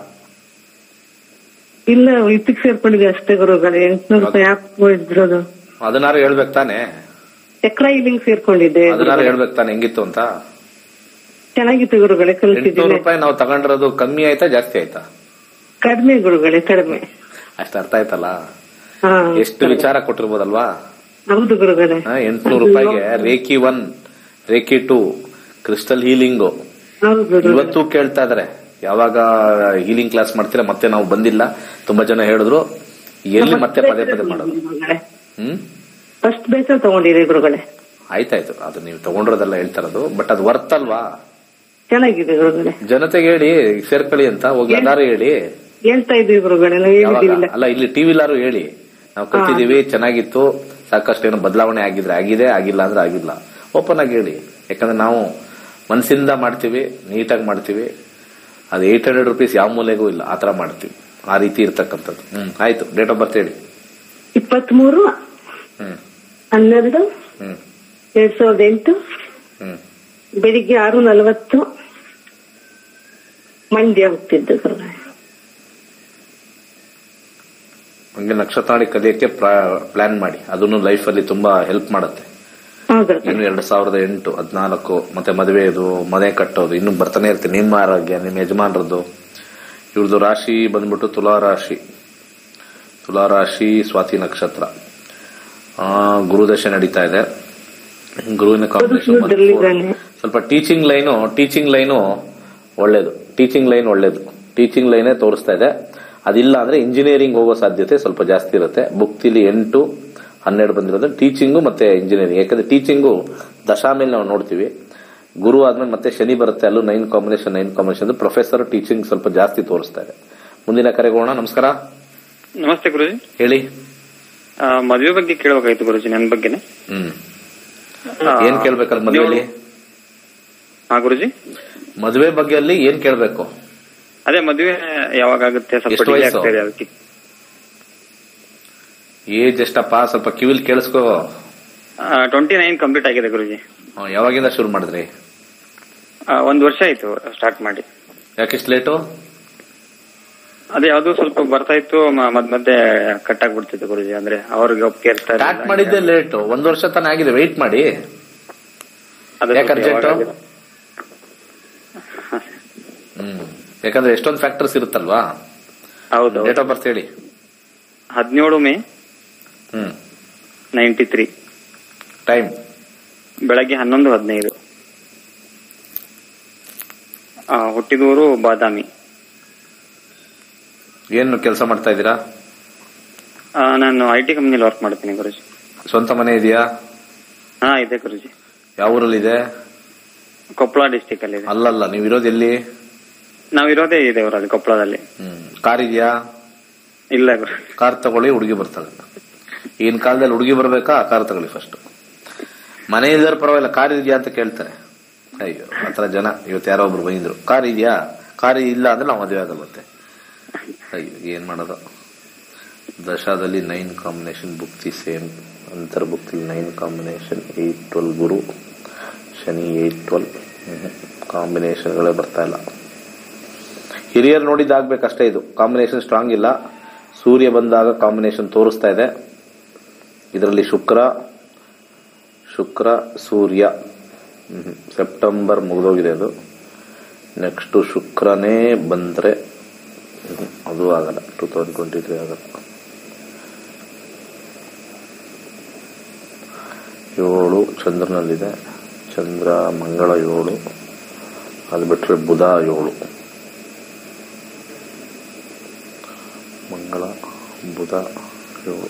ಇಲ್ಲ ಇತ್ತಿಗೆ ಸೇರ್ಕೊಂಡಿದೆ ಅಷ್ಟೇ ಗುರುಗಳೇ ಎಂಟ್ನೂರು ರೂಪಾಯಿ ಆಪ್ ಇದ್ರದು ಅದನ್ನಾರು ಹೇಳ್ಬೇಕು ತಾನೆ ಚಕ್ರ ಇಲ್ಲಿಂಗ್ ಸೇರ್ಕೊಂಡಿದ್ದೆ ಅದನ್ನಾರು ಹೇಳ್ಬೇಕು ತಾನೆ ಹೆಂಗಿತ್ತು ಅಂತ ಚೆನ್ನಾಗಿತ್ತು ಗುರುಗಳೇ ಎಂಟ್ನೂರು ಕಲ್ತಿದ್ದೀನಿ ರೂಪಾಯಿ ನಾವು ತಗೊಂಡಿರೋದು ಕಮ್ಮಿ ಆಯ್ತಾ ಜಾಸ್ತಿ ಆಯ್ತಾ ಕಡಿಮೆ ಗುರುಗಳೇ ಕಡಿಮೆ ಅಷ್ಟು ಅರ್ಥ ಆಯ್ತಲ್ಲ ಹಾ ಎಷ್ಟು ವಿಚಾರ ಕೊಟ್ಟಿರ್ಬೋದಲ್ವಾ ಹೌದು ಗುರುಗಳೇ ಎಂಟ್ನೂರು ರೂಪಾಯಿಗೆ reiki one reiki two crystal healing ಹೌದು ಗುರುಗಳೇ ಇವತ್ತು ಕೇಳ್ತಾ ಇದಾರೆ ಯಾವಾಗ ಹೀಲಿಂಗ್ ಕ್ಲಾಸ್ ಮಾಡ್ತೀರಾ ಮತ್ತೆ ನಾವು ಬಂದಿಲ್ಲ ತುಂಬಾ ಜನ ಹೇಳಿದ್ರು ಎಲ್ಲಿ ಮತ್ತೆ ಪದೇ ಪದೇ ಮಾಡೋದು ಹ್ಮ್ ಫಸ್ಟ್ ಬೇಸ್ ತಗೊಂಡಿರಿ ಗುರುಗಳೇ ಆಯ್ತಾಯ್ತು ಅದು ನೀವು ತಗೊಂಡಿರೋದೆಲ್ಲ ಹೇಳ್ತಾ ಇರೋದು ಬಟ್ ಅದು ವರ್ತ್ ಅಲ್ವಾ ಚೆನ್ನಾಗಿದೆ ಗುರುಗಳೇ ಜನತೆಗೆ ಹೇಳಿ ಸೇರ್ಕೊಳ್ಳಿ ಅಂತ ಹೋಗಿ ಎಲ್ಲಾರು ಹೇಳಿ ಹೇಳ್ತಾ ಇದೀವಿ ಗುರುಗಳೇ ನಾವು ಯಾವಾಗ ಹೇಳಿದೀವಿಲ್ಲ ಅಲ್ಲ ಇಲ್ಲಿ ಟಿವಿಲಾರು ಹೇಳಿ ನಾವು ಕಲ್ತಿದೀವಿ ಚೆನ್ನಾಗಿತ್ತು ಸಾಕಷ್ಟು ಏನೋ ಬದಲಾವಣೆ ಆಗಿದ್ರೆ ಆಗಿದೆ ಆಗಿಲ್ಲ ಅಂದ್ರೆ ಆಗಿಲ್ಲ ಓಪನ್ ಆಗಿ ಹೇಳಿ ಯಾಕಂದ್ರೆ ನಾವು ಮನಸ್ಸಿಂದ ಮಾಡ್ತೀವಿ ನೀಟಾಗಿ ಮಾಡ್ತೀವಿ ಅದು ಏಟ್ ಹಂಡ್ರೆಡ್ ರುಪೀಸ್ ಯಾವ ಮೂಲೆಗೂ ಇಲ್ಲ ಆತರ ಮಾಡ್ತೀವಿ ಆ ರೀತಿ ಇರ್ತಕ್ಕಂಥದ್ದು ಹ್ಮ್ ಆಯ್ತು ಡೇಟ್ ಆಫ್ ಬರ್ತ್ ಹೇಳಿ ಇಪ್ಪತ್ಮೂರು ಹ್ಮ್ ಹನ್ನೆರಡು ಹ್ಮ್ ಎರಡ್ ಸಾವಿರದ ಎಂಟು ಹ್ಮ್ ಬೆಳಿಗ್ಗೆ ಆರು ನಲವತ್ತು ಮಂಡ್ಯ ಹೋಗ್ತಿದ್ದು ಗುರುಗಳೇ ಹಂಗೆ ನಕ್ಷತ್ರಾಣಿ ಕಲಿಯಕ್ಕೆ ಪ್ಲಾನ್ ಮಾಡಿ ಅದನ್ನು ಲೈಫ್ ಅಲ್ಲಿ ತುಂಬಾ ಹೆಲ್ಪ್ ಮಾಡುತ್ತೆ ಹೌದು ಇನ್ನು ಎರಡ್ ಸಾವಿರದ ಎಂಟು ಹದಿನಾಲ್ಕು ಮತ್ತೆ ಮದುವೆದು ಮನೆ ಕಟ್ಟೋದು ಇನ್ನು ಬರ್ತಾನೆ ಇರ್ತೀನಿ ನಿಮ್ಮ ಆರೋಗ್ಯ ನಿಮ್ಮ ಯಜಮಾನರದ್ದು ಇವ್ರದ್ದು ರಾಶಿ ಬಂದ್ಬಿಟ್ಟು ತುಲಾ ರಾಶಿ ತುಲಾ ರಾಶಿ ಸ್ವಾತಿ ನಕ್ಷತ್ರ ಆ, ಗುರುದಶೆ ನಡೀತಾ ಇದೆ ಗುರುವಿನ ಕಾಂಬಿನೇಷನ್ ಗುರುದಲ್ಲಿದ್ದಾನೆ. ಸ್ವಲ್ಪ ಟೀಚಿಂಗ್ ಲೈನು ಟೀಚಿಂಗ್ ಲೈನು ಒಳ್ಳೇದು ಟೀಚಿಂಗ್ ಲೈನ್ ಒಳ್ಳೇದು ಟೀಚಿಂಗ್ ಲೈನೇ ತೋರಿಸ್ತಾ ಇದೆ ಅದಿಲ್ಲ ಅಂದ್ರೆ ಇಂಜಿನಿಯರಿಂಗ್ ಹೋಗೋ ಸಾಧ್ಯತೆ ಸ್ವಲ್ಪ ಜಾಸ್ತಿ ಇರುತ್ತೆ ಬುಕ್ತಿಲಿ ಎಂಟು ಹನ್ನೆರಡು ಬಂದಿರೋದು ಟೀಚಿಂಗು ಮತ್ತೆ ಇಂಜಿನಿಯರಿಂಗ್ ಯಾಕಂದ್ರೆ ಟೀಚಿಂಗು ದಶಾ ಮೇಲೆ ನಾವು ನೋಡ್ತೀವಿ ಗುರು ಆದ್ಮೇಲೆ ಮತ್ತೆ ಶನಿ ಬರುತ್ತೆ ಅಲ್ಲೂ nine combination nine combination professor teaching ಸ್ವಲ್ಪ ಜಾಸ್ತಿ ತೋರಿಸ್ತಾ ಇದೆ ಮುಂದಿನ ಕರೆಗೋಣ ನಮಸ್ಕಾರ ನಮಸ್ತೆ ಗುರುಜಿ ಹೇಳಿ ಆ, ಮದ್ವೆ ಬಗ್ಗೆ ಕೇಳಬೇಕಾಯ್ತು ಗುರುಜಿ ನನ್ನ ಬಗ್ಗೆನೆ ಹ್ಮ್ ಆ, ಏನ್ ಕೇಳ್ಬೇಕಲ್ಲ ಮದುವೆಯಲ್ಲಿ ಹಾ ಗುರುಜಿ ಮದುವೆ ಬಗ್ಗೆ ಅಲ್ಲಿ ಏನ್ ಕೇಳ್ಬೇಕು ಅದೇ ಮದ್ವೆ ಯಾವಾಗ ಆಗುತ್ತೆ ಸ್ವಲ್ಪ ಎಷ್ಟು delay ವಯಸ್ಸು? ಆಗ್ತಾ ಇದೆ ಅದಕ್ಕೆ ಏಜ್ ಎಷ್ಟಪ್ಪ ಸ್ವಲ್ಪ ಕಿವಿಲ್ ಕೇಳಿಸ್ಕೋ ಟ್ವೆಂಟಿ ನೈನ್ ಕಂಪ್ಲೀಟ್ ಆಗಿದೆ ಗುರುಜಿ ಹ್ಮ್, ಯಾವಾಗಿಂದ ಶುರು ಮಾಡಿದ್ರಿ ಆ, ಒಂದ್ ವರ್ಷ ಆಯ್ತು ಸ್ಟಾರ್ಟ್ ಮಾಡಿ ಯಾಕಿಷ್ಟು ಲೇಟು ಅದೇ ಯಾವ್ದು ಸ್ವಲ್ಪ ಬರ್ತಾ ಇತ್ತು ಮ- ಮದ್ ಮಧ್ಯೆ ಕಟ್ ಆಗ್ಬಿಡ್ತಿತ್ತು ಗುರುಜಿ ಅಂದ್ರೆ ಅವ್ರಿಗೆ ಒಪ್ಪಿಗೆ ಇರ್ತಾ ಇರ್ಲಿಲ್ಲ. ಸ್ಟಾರ್ಟ್ ಮಾಡಿದ್ದೆ ಲೇಟ್ ಒಂದ್ ವರ್ಷ ತಾನೇ ಆಗಿದೆ ವೆಯ್ಟ್ ಮಾಡಿ ಅದೇ ಯಾಕೆ ಸ್ವಲ್ಪ ಯಾವಾಗ urgent? ಆಗಿದೆ. ಹ್ಮ್ ಯಾಕಂದ್ರೆ ಎಷ್ಟೊಂದು ಫ್ಯಾಕ್ಟರ್ಸ್ ಇರುತ್ತಲ್ವಾ ಹೌದು ಡೇಟ್ ಆಫ್ ಬರ್ತ್ ಹೇಳಿ ಹದಿನೇಳು ಮೇ ಹ್ಮ್ ನೈಂಟಿ ತ್ರೀ ಟೈಮ್ ಬೆಳಗ್ಗೆ ಹನ್ನೊಂದು ಹದಿನೈದು ಆ, ಹುಟ್ಟಿದೂರು ಬಾದಾಮಿ ಏನು ಕೆಲಸ ಮಾಡ್ತಾ ಇದ್ದೀರಾ ಆ, ನಾನು ಐ ಟಿ ಕಂಪ್ನಿಲಿ ವರ್ಕ್ ಮಾಡ್ತೀನಿ ಗುರುಜಿ ಸ್ವಂತ ಮನೆ ಇದೆಯಾ ಹಾ ಇದೆ ಗುರುಜಿ ಯಾವ ಊರಲ್ಲಿದೆ ಕೊಪ್ಪಳ ಡಿಸ್ಟಿಕ್ ಅಲ್ಲಿ ಇದೆ ಅಲ್ಲಲ್ಲ ನೀವು ಇರೋದು ಎಲ್ಲಿ ನಾವಿರೋದೇ ಇದೆ ಊರಲ್ಲಿ ಕೊಪ್ಪಳದಲ್ಲಿ ಹ್ಮ್ ಕಾರ್ ಇದೆಯಾ ಇಲ್ಲ ಗುರು ಕಾರ್ ತಗೊಳ್ಳಿ ಹುಡುಗಿ ಬರ್ತಾಳೆ ಈಗಿನ ಕಾಲದಲ್ಲಿ ಹುಡುಗಿ ಬರ್ಬೇಕಾ ಕಾರ್ ತಗೊಳ್ಳಿ ಫಸ್ಟ್ ಮನೆ ಇಲ್ದಾರ ಪರವಾಗಿಲ್ಲ ಕಾರ್ ಇದೆಯಾ ಅಂತ ಕೇಳ್ತಾರೆ ಅಯ್ಯೋ ಆತರ ಜನ ಇವತ್ತು ಯಾರೋ ಒಬ್ರು ಬಂದಿದ್ರು ಕಾರ್ ಇದೆಯಾ ಕಾರ್ ಇಲ್ಲ ಅಂದ್ರೆ ನಾವು ಮದುವೆ ಆಗಲ್ಲ ಮತ್ತೆ ಅಯ್ಯೋ ಏನ್ ಮಾಡೋದು ದಶಾದಲ್ಲಿ ನೈನ್ ಕಾಂಬಿನೇಷನ್ ಬುಕ್ತಿ ಸೇಮ್ ಅಂತರ ಬುಕ್ತಿ ನೈನ್ ಕಾಂಬಿನೇಷನ್ ಏಟ್ ಟ್ವೆಲ್ ಗುರು ಶನಿ ಏಟ್ ಟ್ವೆಲ್ ಕಾಂಬಿನೇಷನ್ಗಳೇ ಬರ್ತಾ ಇಲ್ಲ ಹಿರಿಯರು ನೋಡಿದ್ದಾಗಬೇಕಷ್ಟೇ ಇದು ಕಾಂಬಿನೇಷನ್ ಸ್ಟ್ರಾಂಗ್ ಇಲ್ಲ ಸೂರ್ಯ ಬಂದಾಗ ಕಾಂಬಿನೇಷನ್ ತೋರಿಸ್ತಾ ಇದೆ ಇದರಲ್ಲಿ ಶುಕ್ರ ಶುಕ್ರ ಸೂರ್ಯ ಹ್ಮ್. ಸೆಪ್ಟೆಂಬರ್ ಮುಗಿದೋಗಿದೆ ಅದು ನೆಕ್ಸ್ಟ್ ಶುಕ್ರನೇ ಬಂದರೆ ಅದು ಆಗಲ್ಲ ಟೂ ತೌಸಂಡ್ ಟ್ವೆಂಟಿ ತ್ರೀ ಆಗಲ್ಲ ಏಳು ಚಂದ್ರನಲ್ಲಿದೆ ಚಂದ್ರ ಮಂಗಳ ಏಳು ಅದು ಬಿಟ್ಟರೆ ಬುಧ ಏಳು ಮಂಗಳ ಬುಧ ಏಳು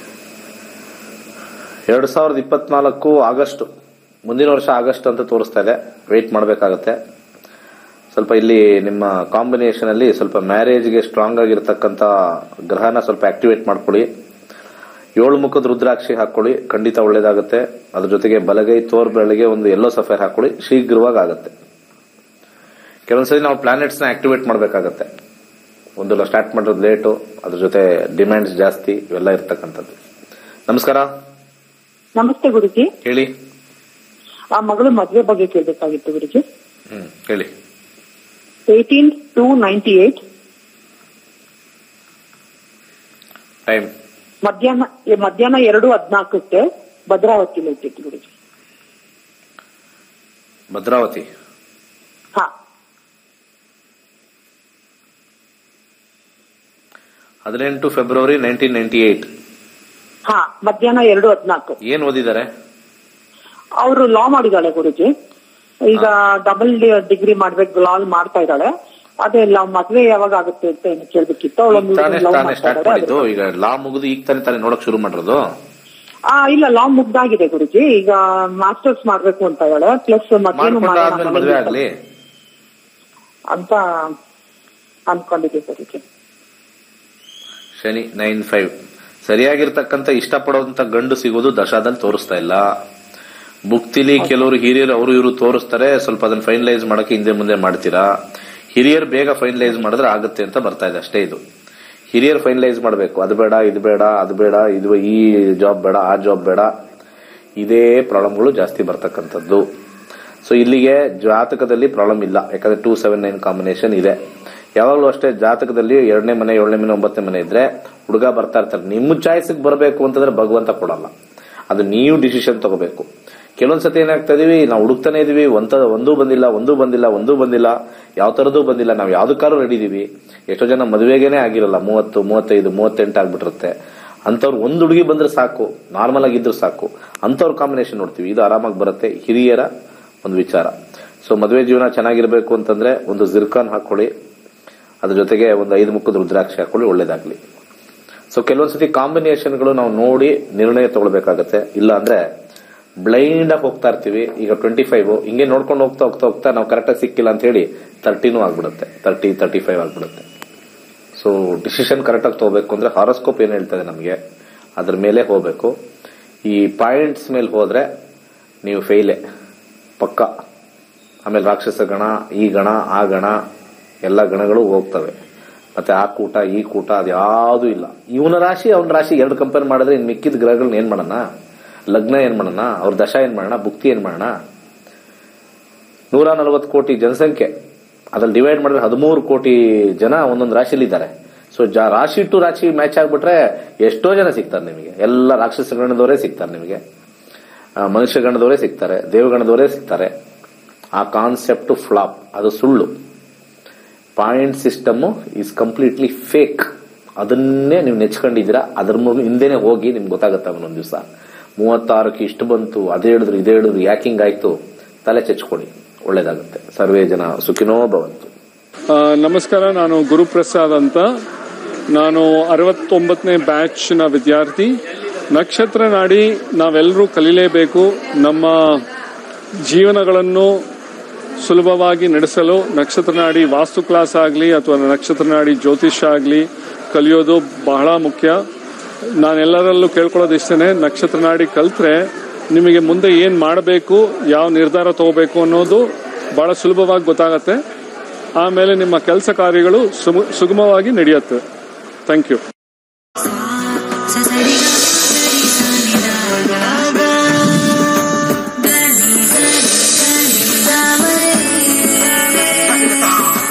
ಎರಡು ಸಾವಿರದ ಇಪ್ಪತ್ನಾಲ್ಕು ಆಗಸ್ಟ್ ಮುಂದಿನ ವರ್ಷ ಆಗಸ್ಟ್ ಅಂತ ತೋರಿಸ್ತಾ ಇದೆ ವೆಯ್ಟ್ ಮಾಡಬೇಕಾಗತ್ತೆ ಸ್ವಲ್ಪ ಇಲ್ಲಿ ನಿಮ್ಮ ಕಾಂಬಿನೇಷನ್ ಅಲ್ಲಿ ಸ್ವಲ್ಪ ಮ್ಯಾರೇಜ್ಗೆ ಸ್ಟ್ರಾಂಗ್ ಆಗಿರ್ತಕ್ಕಂಥ ಗ್ರಹನ ಸ್ವಲ್ಪ ಆಕ್ಟಿವೇಟ್ ಮಾಡ್ಕೊಳ್ಳಿ ಏಳು ಮುಖದ ರುದ್ರಾಕ್ಷಿ ಹಾಕೊಳ್ಳಿ ಖಂಡಿತ ಒಳ್ಳೇದಾಗುತ್ತೆ ಅದ್ರ ಜೊತೆಗೆ ಬಲಗೈ ತೋರ್ ಬೆಳಗ್ಗೆ ಒಂದು ಎಲ್ಲೋ ಸಫೇರ್ ಹಾಕೊಳ್ಳಿ ಶೀಘ್ರವಾಗಿ ಆಗುತ್ತೆ ಕೆಲವೊಂದ್ಸರಿ ನಾವು ಪ್ಲಾನೆಟ್ಸ್ನ ಆಕ್ಟಿವೇಟ್ ಮಾಡಬೇಕಾಗತ್ತೆ ಒಂದು ಸ್ಟಾರ್ಟ್ ಮಾಡೋದು ಲೇಟು ಅದ್ರ ಜೊತೆ ಡಿಮ್ಯಾಂಡ್ಸ್ ಜಾಸ್ತಿ ಇವೆಲ್ಲ ಇರ್ತಕ್ಕಂಥದ್ದು ನಮಸ್ಕಾರ ನಮಸ್ತೆ ಗುರುಜಿ ಹೇಳಿ ಆ ಮಗಳು ಮದ್ವೆ ಬಗ್ಗೆ ಕೇಳಬೇಕಾಗಿತ್ತು ಗುರುಜಿ ಹ್ಮ್ ಹೇಳಿ eighteen two ninety eight time ಮಧ್ಯಾಹ್ನ ಏ, ಮಧ್ಯಾಹ್ನ ಎರಡು ಹದ್ನಾಲ್ಕಕ್ಕೆ ಭದ್ರಾವತಿಲಿ ಇಟ್ಟಿತ್ತು ಗುರುಜಿ ಭದ್ರಾವತಿ ಹಾ ಹದಿನೆಂಟು ಫೆಬ್ರವರಿ ನೈನ್ಟೀನ್ ನೈನ್ಟಿ ಏಟ್ ಹಾ ಮಧ್ಯಾಹ್ನ ಎರಡು ಹದ್ನಾಲ್ಕು ಏನ್ ಓದಿದ್ದಾರೆ ಅವರು ಲಾ ಮಾಡಿದಾಳೆ ಗುರುಜಿ ಈಗ ಡಬಲ್ ಡಿಗ್ರಿ ಮಾಡ್ಬೇಕು ಲಾ ಮಾಡ್ತಾ ಇದ್ದಾಳೆ ಅದೇ ಲಾ ಮದ್ವೆ ಯಾವಾಗ ಆಗುತ್ತೆ ಅಂತ ಏನು ಕೇಳ್ಬೇಕಿತ್ತು ಅವಳೊಂದು ತಾನೇ ಲವ್ ತಾನೇ ಮಾಡ್ತಾ ಸ್ಟಾರ್ಟ್ ಇದ್ದಾಳೆ ಮಾಡಿದ್ದು ಈಗ ಲಾ ಮುಗಿದು ಈಗ ತಾನೇ ತಾನೇ ನೋಡಕ್ ಶುರು ಮಾಡಿರೋದು ಆ ಇಲ್ಲ ಲಾ ಮುಗ್ದಾಗಿದೆ ಗುರುಜಿ ಈಗ ಮಾಸ್ಟರ್ಸ್ ಮಾಡ್ಬೇಕು ಅಂತ ಇದ್ದಾಳೆ ಪ್ಲಸ್ ಮದ್ವೆನು ಮಾಡ್ಕೊಂಡು ಆದ್ಮೇಲೆ ಮದುವೆ ಮಾಡೋಣ ಆಗ್ಲಿ ಅಂತ ಅನ್ಕೊಂಡಿದ್ದೆ ಗುರುಜಿ ಶನಿ ನೈನ್ ಫೈವ್ ಸರಿಯಾಗಿರ್ತಕ್ಕಂಥ ಇಷ್ಟಪಡುವಂತ ಗಂಡು ಸಿಗೋದು ದಶಾದಲ್ಲಿ ತೋರಿಸ್ತಾ ಇಲ್ಲ ಬುಕ್ತಿಲಿ ಕೆಲವರು ಹಿರಿಯರು ಅವರು ಇವರು ತೋರಿಸ್ತಾರೆ ಸ್ವಲ್ಪ ಅದನ್ನ ಫೈನಲೈಸ್ ಮಾಡಕ್ಕೆ ಹಿಂದೆ ಮುಂದೆ ಮಾಡ್ತೀರಾ ಹಿರಿಯರು ಬೇಗ ಫೈನಲೈಸ್ ಮಾಡಿದ್ರೆ ಆಗುತ್ತೆ ಅಂತ ಬರ್ತಾ ಇದೆ ಅಷ್ಟೇ ಇದು ಹಿರಿಯರು ಫೈನಲೈಸ್ ಮಾಡಬೇಕು ಅದು ಬೇಡ ಇದು ಬೇಡ ಅದು ಬೇಡ ಇದು ಈ ಜಾಬ್ ಬೇಡ ಆ ಜಾಬ್ ಬೇಡ ಇದೇ ಪ್ರಾಬ್ಲಮ್ಗಳು ಜಾಸ್ತಿ ಬರ್ತಕ್ಕಂಥದ್ದು ಸೊ ಇಲ್ಲಿಗೆ ಜಾತಕದಲ್ಲಿ ಪ್ರಾಬ್ಲಮ್ ಇಲ್ಲ ಯಾಕಂದ್ರೆ ಟೂ ಸೆವೆನ್ ನೈನ್ ಕಾಂಬಿನೇಷನ್ ಇದೆ ಯಾವಾಗಲೂ ಅಷ್ಟೇ ಜಾತಕದಲ್ಲಿ ಎರಡನೇ ಮನೆ ಏಳನೇ ಮನೆ ಒಂಬತ್ತನೇ ಮನೆ ಇದ್ರೆ ಹುಡುಗ ಬರ್ತಾ ಇರ್ತಾರೆ ನಿಮ್ಮ ಚಾಯ್ಸ್ಗೆ ಬರಬೇಕು ಅಂತಂದ್ರೆ ಭಗವಂತ ಕೊಡಲ್ಲ ಅದು ನೀವು ಡಿಸಿಷನ್ ತಗೋಬೇಕು ಕೆಲವೊಂದ್ಸತಿ ಏನಾಗ್ತಾ ಇದೀವಿ ನಾವು ಹುಡುಕ್ತಾನೆ ಇದೀವಿ ಒಂತ ಒಂದೂ ಬಂದಿಲ್ಲ ಒಂದೂ ಬಂದಿಲ್ಲ ಒಂದೂ ಬಂದಿಲ್ಲ ಯಾವ ತರದೂ ಬಂದಿಲ್ಲ ನಾವು ಯಾವ್ದಕ್ಕಾರು ರೆಡಿ ಇದೀವಿ ಎಷ್ಟೋ ಜನ ಮದುವೆಗೇನೆ ಆಗಿರಲ್ಲ ಮೂವತ್ತು ಮೂವತ್ತೈದು ಮೂವತ್ತೆಂಟು ಆಗ್ಬಿಟ್ಟಿರುತ್ತೆ ಅಂಥವ್ರು ಒಂದು ಹುಡುಗಿ ಬಂದ್ರೆ ಸಾಕು ನಾರ್ಮಲ್ ಆಗಿದ್ರು ಸಾಕು ಅಂಥವ್ರ ಕಾಂಬಿನೇಷನ್ ನೋಡ್ತೀವಿ ಇದು ಆರಾಮಾಗಿ ಬರುತ್ತೆ ಹಿರಿಯರ ಒಂದು ವಿಚಾರ ಸೊ ಮದುವೆ ಜೀವನ ಚೆನ್ನಾಗಿರ್ಬೇಕು ಅಂತಂದ್ರೆ ಒಂದು ಜಿರ್ಕಾನ್ ಹಾಕೊಳ್ಳಿ ಅದ್ರ ಜೊತೆಗೆ ಒಂದು ಐದು ಮುಖದ ರುದ್ರಾಕ್ಷಿ ಹಾಕೊಳ್ಳಿ ಒಳ್ಳೇದಾಗ್ಲಿ ಸೊ ಕೆಲವೊಂದ್ಸತಿ ಕಾಂಬಿನೇಷನ್ಗಳು ನಾವು ನೋಡಿ ನಿರ್ಣಯ ತಗೊಳ್ಬೇಕಾಗತ್ತೆ ಇಲ್ಲ ಅಂದ್ರೆ ಬ್ಲೈಂಡ್ ಆಗಿ ಹೋಗ್ತಾ ಇರ್ತೀವಿ ಈಗ ಟ್ವೆಂಟಿ ಫೈವ್ ಹಿಂಗೆ ನೋಡ್ಕೊಂಡು ಹೋಗ್ತಾ ಹೋಗ್ತಾ ಹೋಗ್ತಾ ನಾವು ಕರೆಕ್ಟಾಗಿ ಸಿಕ್ಕಿಲ್ಲ ಅಂತ ಹೇಳಿ ತರ್ಟಿನೂ ಆಗ್ಬಿಡುತ್ತೆ ತರ್ಟಿ ತರ್ಟಿ ಫೈವ್ ಆಗ್ಬಿಡುತ್ತೆ ಸೊ ಡಿಸಿಷನ್ ಕರೆಕ್ಟಾಗಿ ತಗೋಬೇಕು ಅಂದ್ರೆ ಹಾರೋಸ್ಕೋಪ್ ಏನು ಹೇಳ್ತದೆ ನಮಗೆ ಅದ್ರ ಮೇಲೆ ಹೋಗ್ಬೇಕು ಈ ಪಾಯಿಂಟ್ಸ್ ಮೇಲೆ ಹೋದ್ರೆ ನೀವು ಫೇಲೆ ಪಕ್ಕ ಆಮೇಲೆ ರಾಕ್ಷಸ ಗಣ ಈ ಗಣ ಆ ಗಣ ಎಲ್ಲ ಗಣಗಳು ಹೋಗ್ತವೆ ಮತ್ತೆ ಆ ಕೂಟ ಈ ಕೂಟ ಅದು ಯಾವುದು ಇಲ್ಲ ಇವನ ರಾಶಿ ಅವನ ರಾಶಿ ಎರಡು ಕಂಪೇರ್ ಮಾಡಿದ್ರೆ ಇನ್ ಮಿಕ್ಕಿದ ಗ್ರಹಗಳನ್ನ ಏನ್ ಮಾಡೋಣ ಲಗ್ನ ಏನ್ ಮಾಡೋಣ ಅವ್ರ ದಶ ಏನ್ ಮಾಡೋಣ ಭುಕ್ತಿ ಏನ್ ಮಾಡೋಣ ನೂರ ನಲವತ್ತು ಕೋಟಿ ಜನಸಂಖ್ಯೆ ಅದ್ರಲ್ಲಿ ಡಿವೈಡ್ ಮಾಡಿದ್ರೆ ಹದಿಮೂರು ಕೋಟಿ ಜನ ಒಂದೊಂದು ರಾಶಿಲಿ ಇದ್ದಾರೆ ಸೊ ರಾಶಿ ಟು ರಾಶಿ ಮ್ಯಾಚ್ ಆಗ್ಬಿಟ್ರೆ ಎಷ್ಟೋ ಜನ ಸಿಗ್ತಾರೆ ನಿಮಗೆ ಎಲ್ಲ ರಾಕ್ಷಸ ಗಣದವರೇ ಸಿಗ್ತಾರೆ ನಿಮಗೆ ಆ, ಮನುಷ್ಯ ಗಣದವರೇ ಸಿಗ್ತಾರೆ ದೇವಗಣದವರೇ ಸಿಗ್ತಾರೆ ಆ ಕಾನ್ಸೆಪ್ಟ್ ಫ್ಲಾಪ್ ಅದು ಸುಳ್ಳು point system is completely fake ಅದನ್ನೇ ನೀವು ನೆಚ್ಕೊಂಡಿದ್ದೀರಾ ಅದ್ರ ಮೂಲಕ ಹಿಂದೆನೆ ಹೋಗಿ ನಿಮ್ಗೆ ಗೊತ್ತಾಗುತ್ತೆ ಒಂದೊಂದು ದಿವಸ ಮೂವತ್ತಾರಕ್ಕೆ ಇಷ್ಟು ಬಂತು ಅದೇ ಹೇಳಿದ್ರು ಇದೇ ಹೇಳಿದ್ರು ಯಾಕಿಂಗ್ ಆಯ್ತು ತಲೆ ಚೆಚ್ಕೊಳ್ಳಿ ಒಳ್ಳೇದಾಗುತ್ತೆ ಸರ್ವೇ ಜನ ಸುಖಿನೋ ಭವಂತು ಆ, ನಮಸ್ಕಾರ ನಾನು ಗುರುಪ್ರಸಾದ್ ಅಂತ ನಾನು ಅರವತ್ತೊಂಬತ್ತನೇ ಬ್ಯಾಚ್ನ ವಿದ್ಯಾರ್ಥಿ ನಕ್ಷತ್ರ ನಾಡಿ ನಾವೆಲ್ಲರೂ ಕಲಿಲೇಬೇಕು ನಮ್ಮ ಜೀವನಗಳನ್ನು ಸುಲಭವಾಗಿ ನಡೆಸಲು ನಕ್ಷತ್ರ ನಾಡಿ ವಾಸ್ತು ಕ್ಲಾಸ್ ಆಗಲಿ ಅಥವಾ ನಕ್ಷತ್ರ ನಾಡಿ ಜ್ಯೋತಿಷ್ಯ ಆಗಲಿ ಕಲಿಯೋದು ಬಹಳ ಮುಖ್ಯ ನಾನೆಲ್ಲರಲ್ಲೂ ಕೇಳ್ಕೊಳ್ಳೋದು ಇಷ್ಟೇ ನಕ್ಷತ್ರ ನಾಡಿ ಕಲ್ತ್ರೆ ನಿಮಗೆ ಮುಂದೆ ಏನು ಮಾಡಬೇಕು ಯಾವ ನಿರ್ಧಾರ ತಗೋಬೇಕು ಅನ್ನೋದು ಬಹಳ ಸುಲಭವಾಗಿ ಗೊತ್ತಾಗತ್ತೆ ಆಮೇಲೆ ನಿಮ್ಮ ಕೆಲಸ ಕಾರ್ಯಗಳು ಸುಮ- ಸುಗಮವಾಗಿ ನಡೆಯುತ್ತೆ ಥ್ಯಾಂಕ್ ಯು